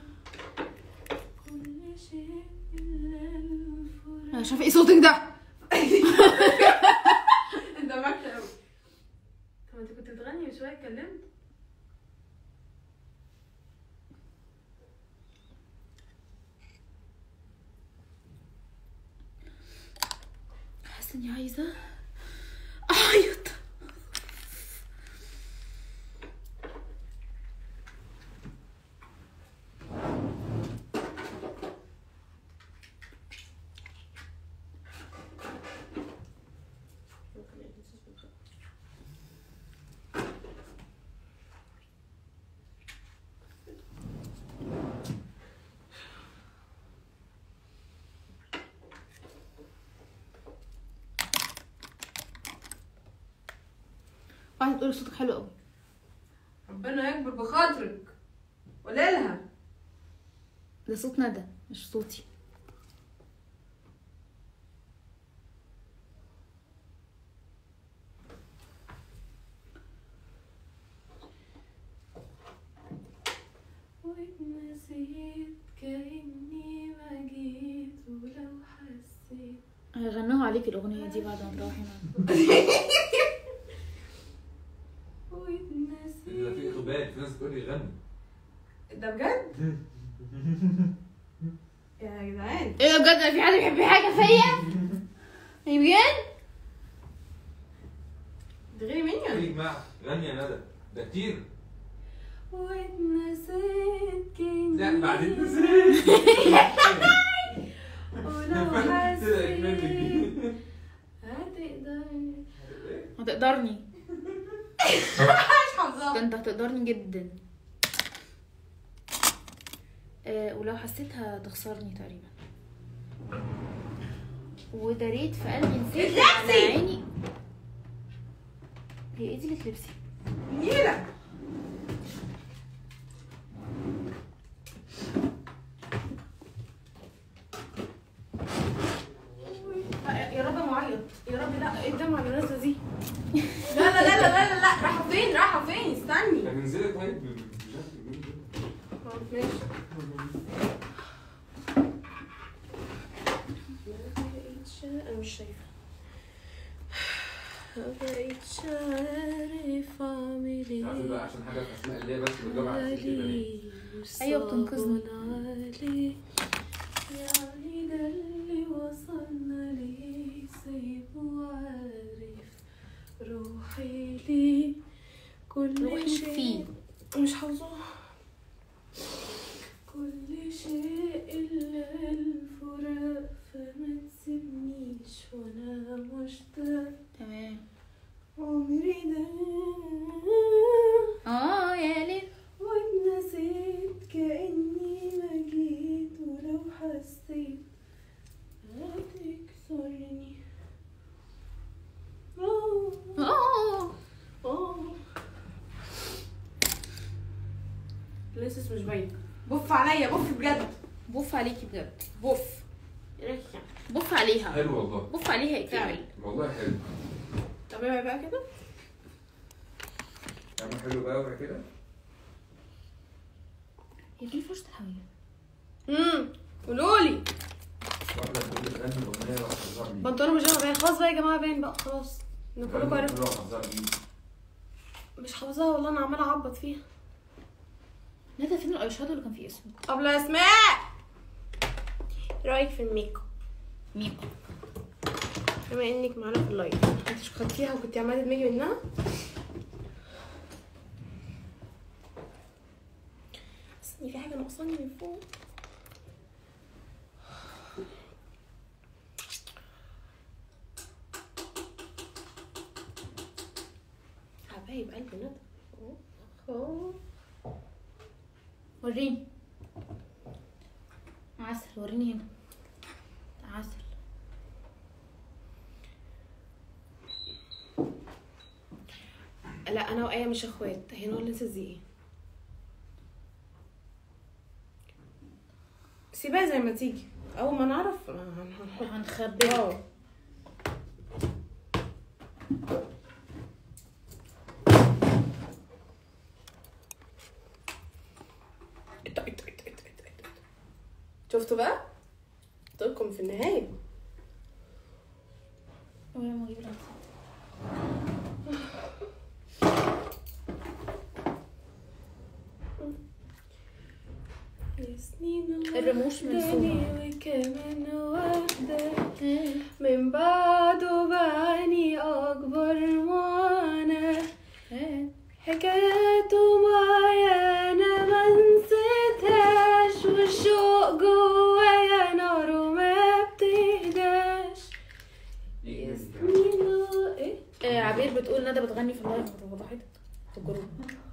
Speaker 1: كل شيء الا الفراق
Speaker 2: انا شايفة ايه صوتك ده
Speaker 1: انت معاك قوي طب انت كنت بتغني من شويه اتكلمت
Speaker 2: حاسة اني عايزة اعيط واحدة تقول صوتك حلو قوي
Speaker 1: ربنا يكبر بخاطرك قوليلها
Speaker 2: ده صوت ندى مش صوتي
Speaker 1: واتنسيت كأني ما جيت ولو حسيت
Speaker 2: هيغنوها عليك الأغنية دي بعد ما تروحي معاهم
Speaker 1: واتنسيت
Speaker 3: ده في اقبال في ناس بتقول لي غني
Speaker 1: ده بجد؟ يا جدعان
Speaker 2: ايه ده بجد أنا في حد بيحب حاجة فيا؟ ايه بجد؟
Speaker 1: ده غيري مني ولا
Speaker 3: يا
Speaker 1: إيه؟
Speaker 3: جماعه غني يا ندى ده كتير
Speaker 1: واتنسيت كأني
Speaker 3: لا بعدين
Speaker 1: ولو حسيت هتقدر
Speaker 2: هتقدرني
Speaker 1: مش
Speaker 2: ده
Speaker 1: حافظاها
Speaker 2: انت هتقدرني جدا آه ولو حسيتها تخسرني تقريبا وداريت في قلبي نسيت على
Speaker 1: اتلبسي!
Speaker 2: عيني هي ايه دي اللي تلبسي
Speaker 1: نيلة ماشي ما بقيتش انا مش شايفه ما بقيتش عارف اعمل
Speaker 3: تعرفي
Speaker 1: ايه
Speaker 3: بقى عشان حاجه في اسماء اللي هي بس بتجاوب على اسئله البنات
Speaker 2: أيوة، بتنقذني.
Speaker 1: عليه يعني ده اللي وصلنا ليه سايبه وعارف روحي ليه كل
Speaker 2: روحي
Speaker 1: شيء
Speaker 2: فيه.
Speaker 1: مش حافظه كل شيء إلا الفراق فما تسيبنيش وأنا مشتاق
Speaker 2: تمام
Speaker 1: عمري ده
Speaker 2: اه يا ليل
Speaker 1: واتنسيت كأني ما جيت ولو حسيت هتكسرني آه،
Speaker 2: اه
Speaker 1: آه. لسه مش باين بف عليا بف بجد
Speaker 2: بوف عليكي بجد بوف
Speaker 1: يعني
Speaker 2: بوف عليها
Speaker 3: حلو والله
Speaker 2: بوف عليها يا
Speaker 1: فعلا.
Speaker 2: كامل
Speaker 3: والله حلو
Speaker 1: طب ايه بقى كده
Speaker 3: تعمل حلو بقى وبعد كده
Speaker 2: هي دي فرصة الحمية
Speaker 1: امم قولولي
Speaker 3: واحده تقول لي غني الاغنيه وحذرني
Speaker 1: بنطلون مش باين خلاص بقى يا جماعه باين بقى خلاص ان كلكم عرفتوا
Speaker 3: وحذرني
Speaker 1: مش حافظاها والله انا عماله اعبط فيها
Speaker 2: ندى فين الاي شادو اللي كان فيه اسمه
Speaker 1: قبل اسماء إيه رايك في الميك اب
Speaker 2: ميكو
Speaker 1: بما انك معانا في اللايف انت مش خدتيها وكنتي عماله تدمجي منها بس ان في حاجه ناقصاني من فوق حبايب قلبي ندى أوه.
Speaker 2: وريني عسل وريني هنا عسل
Speaker 1: لا انا وآية مش اخوات هي نور لسه زي سيبها زي ما تيجي اول ما نعرف هن- هنحط
Speaker 2: هنخبيها
Speaker 1: اه ات- ات- ات- ات- ات- ات. شفتوا بقى؟ قلت لكم في النهاية
Speaker 2: ولا ما اجيب العسل
Speaker 1: يا سنين
Speaker 2: الرموش من فوق.
Speaker 1: وحداني وكمان واحدة من بعده بعاني أكبر معاناة حكاياته معايا أنا ما نسيتهاش والشوق جوايا ناره ما بتهداش يا سنين و- إيه؟
Speaker 2: آه عبير بتقول ندى بتغني في اللايف فضحتك في الجروب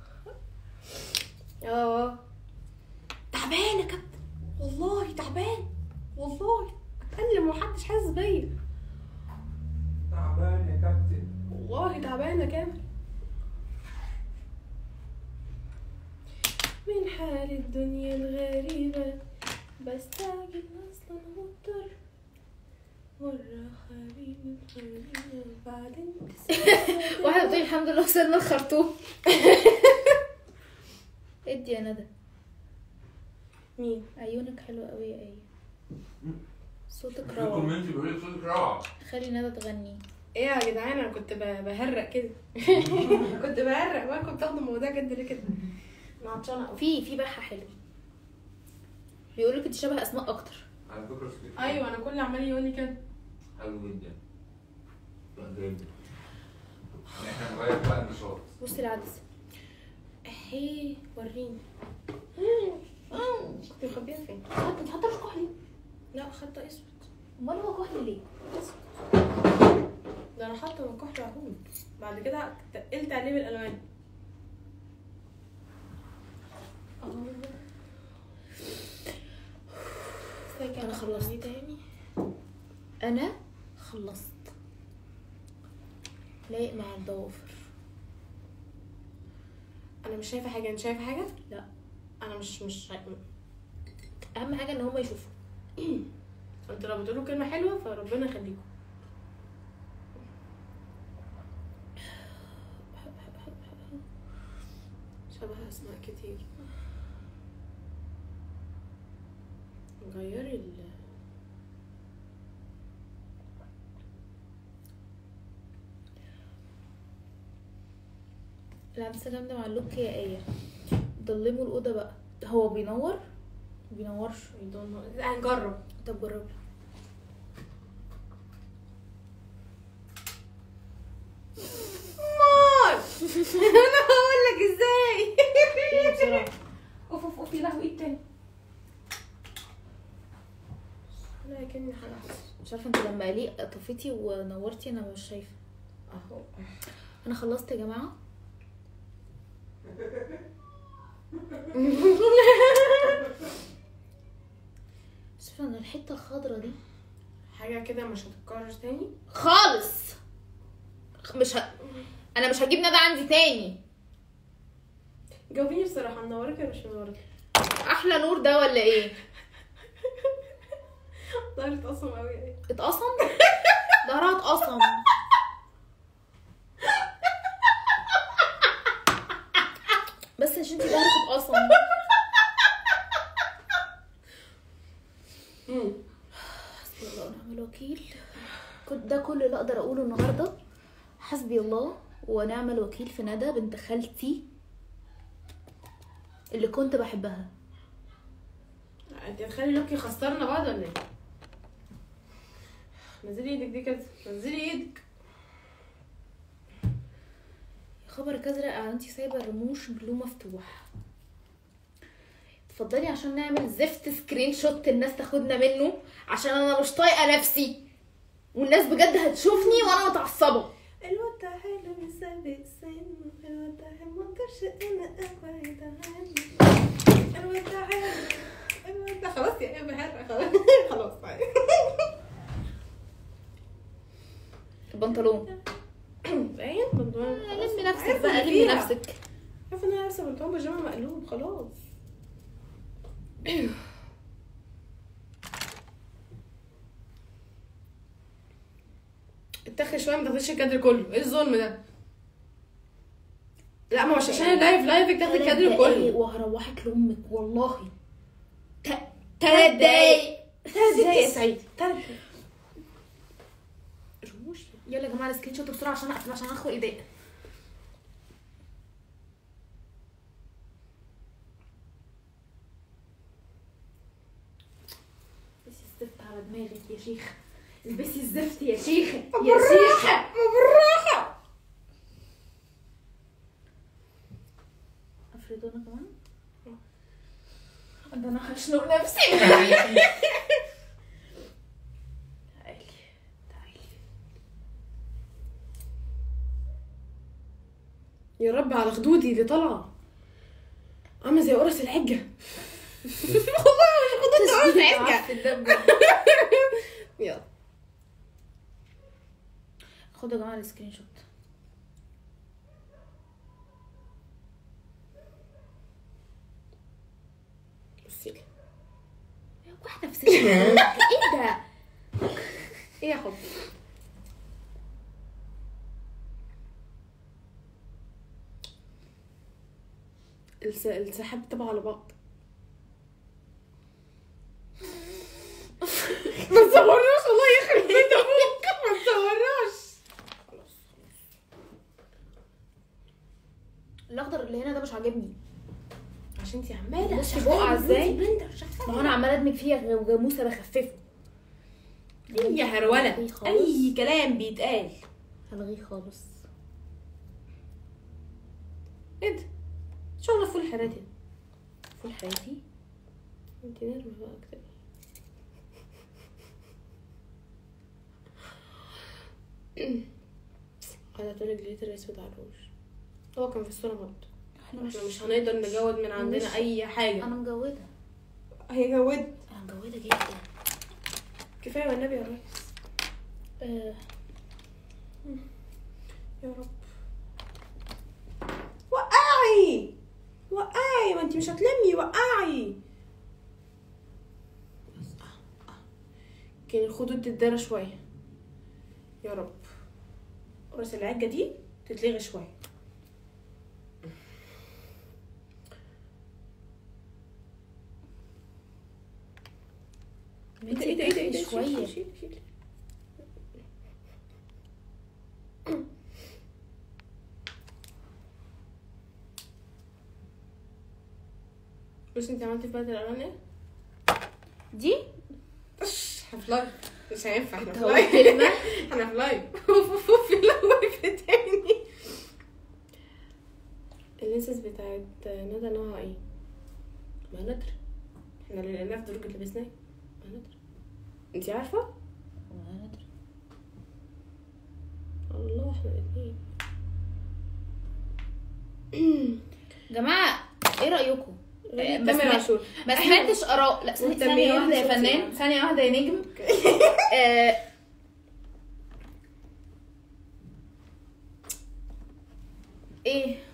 Speaker 1: اه تعبان يا كابتن والله تعبان والله اتألم ومحدش حاسس بيا
Speaker 3: تعبان يا كابتن
Speaker 1: والله تعبانة كامل من حال الدنيا الغريبة بستعجل أصلا مضطر مرة حبيبي حبيبي وبعدين تسيبني.
Speaker 2: واحدة بتقول الحمد لله وصلنا الخرطوم ادي يا ندى
Speaker 1: مين؟
Speaker 2: عيونك حلوة قوي يا ايه صوتك
Speaker 3: في
Speaker 2: روعة
Speaker 3: كومنت بيقول لك صوتك روعه
Speaker 2: خلي ندى تغني
Speaker 1: ايه يا جدعان انا كنت ب- بهرق كده كنت بهرق وانتوا بتاخدوا الموضوع جد ليه كده؟ انا عطشانة قوي
Speaker 2: في في بحة حلو بيقولوا لك انت شبه اسماء اكتر
Speaker 3: على فكره صوتك
Speaker 1: ايوه انا كل عمال يقول لي كده
Speaker 3: حلو جدا لا جدا يعني احنا نغير بقى النشاط
Speaker 2: بصي العدسة
Speaker 1: اهي وريني كنت مخبيها فين؟
Speaker 2: حط انت حاطة مش كحلي
Speaker 1: لا خدت اسود
Speaker 2: امال هو كحلي ليه؟
Speaker 1: ده انا حاطه من كحل عهود بعد كده تقلت عليه بالالوان
Speaker 2: أنا خلصت.
Speaker 1: تاني
Speaker 2: انا خلصت لايق مع الضوافر
Speaker 1: انا مش شايفه حاجه انت شايفه حاجه
Speaker 2: لا
Speaker 1: انا مش مش شايفة.
Speaker 2: اهم حاجة ان هما يشوفوا
Speaker 1: انتوا لو بتقولوا كلمه حلوه فربنا يخليكم شبه اسماء كتير غيري ال
Speaker 2: العدسة جامدة مع اللوك يا ايه ضلموا الأوضة بقى هو بينور بينورش
Speaker 1: I don't know. هنجرب
Speaker 2: طب جرب
Speaker 1: مار انا هقول لك ازاي
Speaker 2: ايه بسرعة
Speaker 1: اوف اوف اوف يا لهوي ايه التاني لا كأني حاجة
Speaker 2: مش عارفة انت لما ليه طفيتي ونورتي انا مش شايفة
Speaker 1: اهو
Speaker 2: انا خلصت يا جماعة شايفة ان الحتة الخضرا دي
Speaker 1: حاجة كده مش هتتكرر تاني
Speaker 2: خالص مش ه... انا مش هجيب ندى عندي تاني
Speaker 1: جاوبيني بصراحة منورك ولا مش منورك؟
Speaker 2: احلى نور ده ولا ايه
Speaker 1: ضهري اتقصم قوي يعني
Speaker 2: اتقصم ظهرها اتقصم بس عشان انتي ظهرك اتقصم حسبي الله ونعم الوكيل كنت ده كل اللي اقدر اقوله النهارده حسبي الله ونعم الوكيل في ندى بنت خالتي اللي كنت بحبها
Speaker 1: انت هتخلي لوكي يخسرنا بعض ولا ايه؟ نزلي ايدك دي كده نزلي ايدك
Speaker 2: خبرك ازرق انتي سايبه الرموش بلو مفتوح اتفضلي عشان نعمل زفت سكرين شوت الناس تاخدنا منه عشان انا مش طايقه نفسي والناس بجد هتشوفني وانا متعصبه
Speaker 1: الواد ده حلو بيسابق السن الواد ده حلو مقدرش انا ابعد عنه الواد ده حلو الواد ده خلاص يا ايه بهرة خلاص خلاص طيب
Speaker 2: البنطلون
Speaker 1: باين بنطلون
Speaker 2: لمي نفسك
Speaker 1: عارفة
Speaker 2: بقى
Speaker 1: اللي
Speaker 2: لمي
Speaker 1: فيها.
Speaker 2: نفسك
Speaker 1: عارفه ان انا لابسه بنطلون بيجامه مقلوب خلاص اتخذ شويه ما تاخدش الكادر كله ايه الظلم ده لا ما هو مش عشان اللايف لايف تاخد الكادر كله
Speaker 2: وهروحك لامك والله ت- تلات دقايق
Speaker 1: ثلاث دقايق يا سعيد ثلاث دقايق رموش
Speaker 2: يلا يا جماعه السكرين شوت بسرعه عشان اقفل عشان اخد ايديا البسي الزفت على دماغك يا شيخ البسي الزفت يا شيخه يا شيخه
Speaker 1: بالراحه
Speaker 2: افرض انا كمان ده انا هشنق نفسي تعالي تعالي
Speaker 1: يا رب على خدودي دي طالعه عامله زي قرص العجه والله مش خدودي قرص العجه
Speaker 2: في الدم
Speaker 1: يلا
Speaker 2: خدوا يا جماعه السكرين شوت
Speaker 1: بصي لي
Speaker 2: واحده في سنة ايه ده
Speaker 1: ايه يا حب الس... السحاب تبع على بعض ما تصورناش الله يخرب بيت ابوك ما تصورناش خلاص
Speaker 2: الاخضر اللي هنا ده مش عاجبني
Speaker 1: عشان انتي عماله
Speaker 2: بصي بقع ازاي؟
Speaker 1: بلندر
Speaker 2: ما هو انا عماله ادمج فيها جاموسه بخففه
Speaker 1: اي هروله اي كلام بيتقال
Speaker 2: هلغيه خالص
Speaker 1: ايه ده شغله فول حراتي
Speaker 2: فول حياتي
Speaker 1: انت نرمي بقى كده قاعدة تقول جليتر اسود على الوش هو كان في الصورة برضه
Speaker 2: احنا مش
Speaker 1: احنا مش هنقدر نجود من عندنا
Speaker 2: مش-
Speaker 1: اي حاجة
Speaker 2: انا مجوده
Speaker 1: هي جود
Speaker 2: انا مجوده جدا
Speaker 1: كفاية والنبي يا ريس
Speaker 2: آه.
Speaker 1: يا رب وقعي وقعي ما انت مش هتلمي وقعي كان الخدود تتدارى شوية يا رب راس العجة دي تتلغي شوية ايه ده ايه ده ايه ده ايه ده
Speaker 2: شوية.
Speaker 1: شيل- شيل- شيل. بص انت عملتي في بدل الالوان ايه؟
Speaker 2: دي
Speaker 1: احنا في لايف مش هينفع احنا في
Speaker 2: هقول
Speaker 1: لايف
Speaker 2: كلمة
Speaker 1: احنا في لايف اوف اوف في لايف تاني اللينسز بتاعت ندى نوعها ايه؟ ما ندري احنا اللي لقيناه في درج اللي لبسناه ما ندري انت عارفه؟ الله احنا الاثنين
Speaker 2: جماعة ايه رأيكم؟ بس
Speaker 1: تامر
Speaker 2: ما-
Speaker 1: عاشور
Speaker 2: ما سمعتش آراء لا ثانية
Speaker 1: مهتمين
Speaker 2: ثانية واحدة يا
Speaker 1: بصوتي
Speaker 2: فنان
Speaker 1: يعني.
Speaker 2: ثانية واحدة يا نجم آه، ايه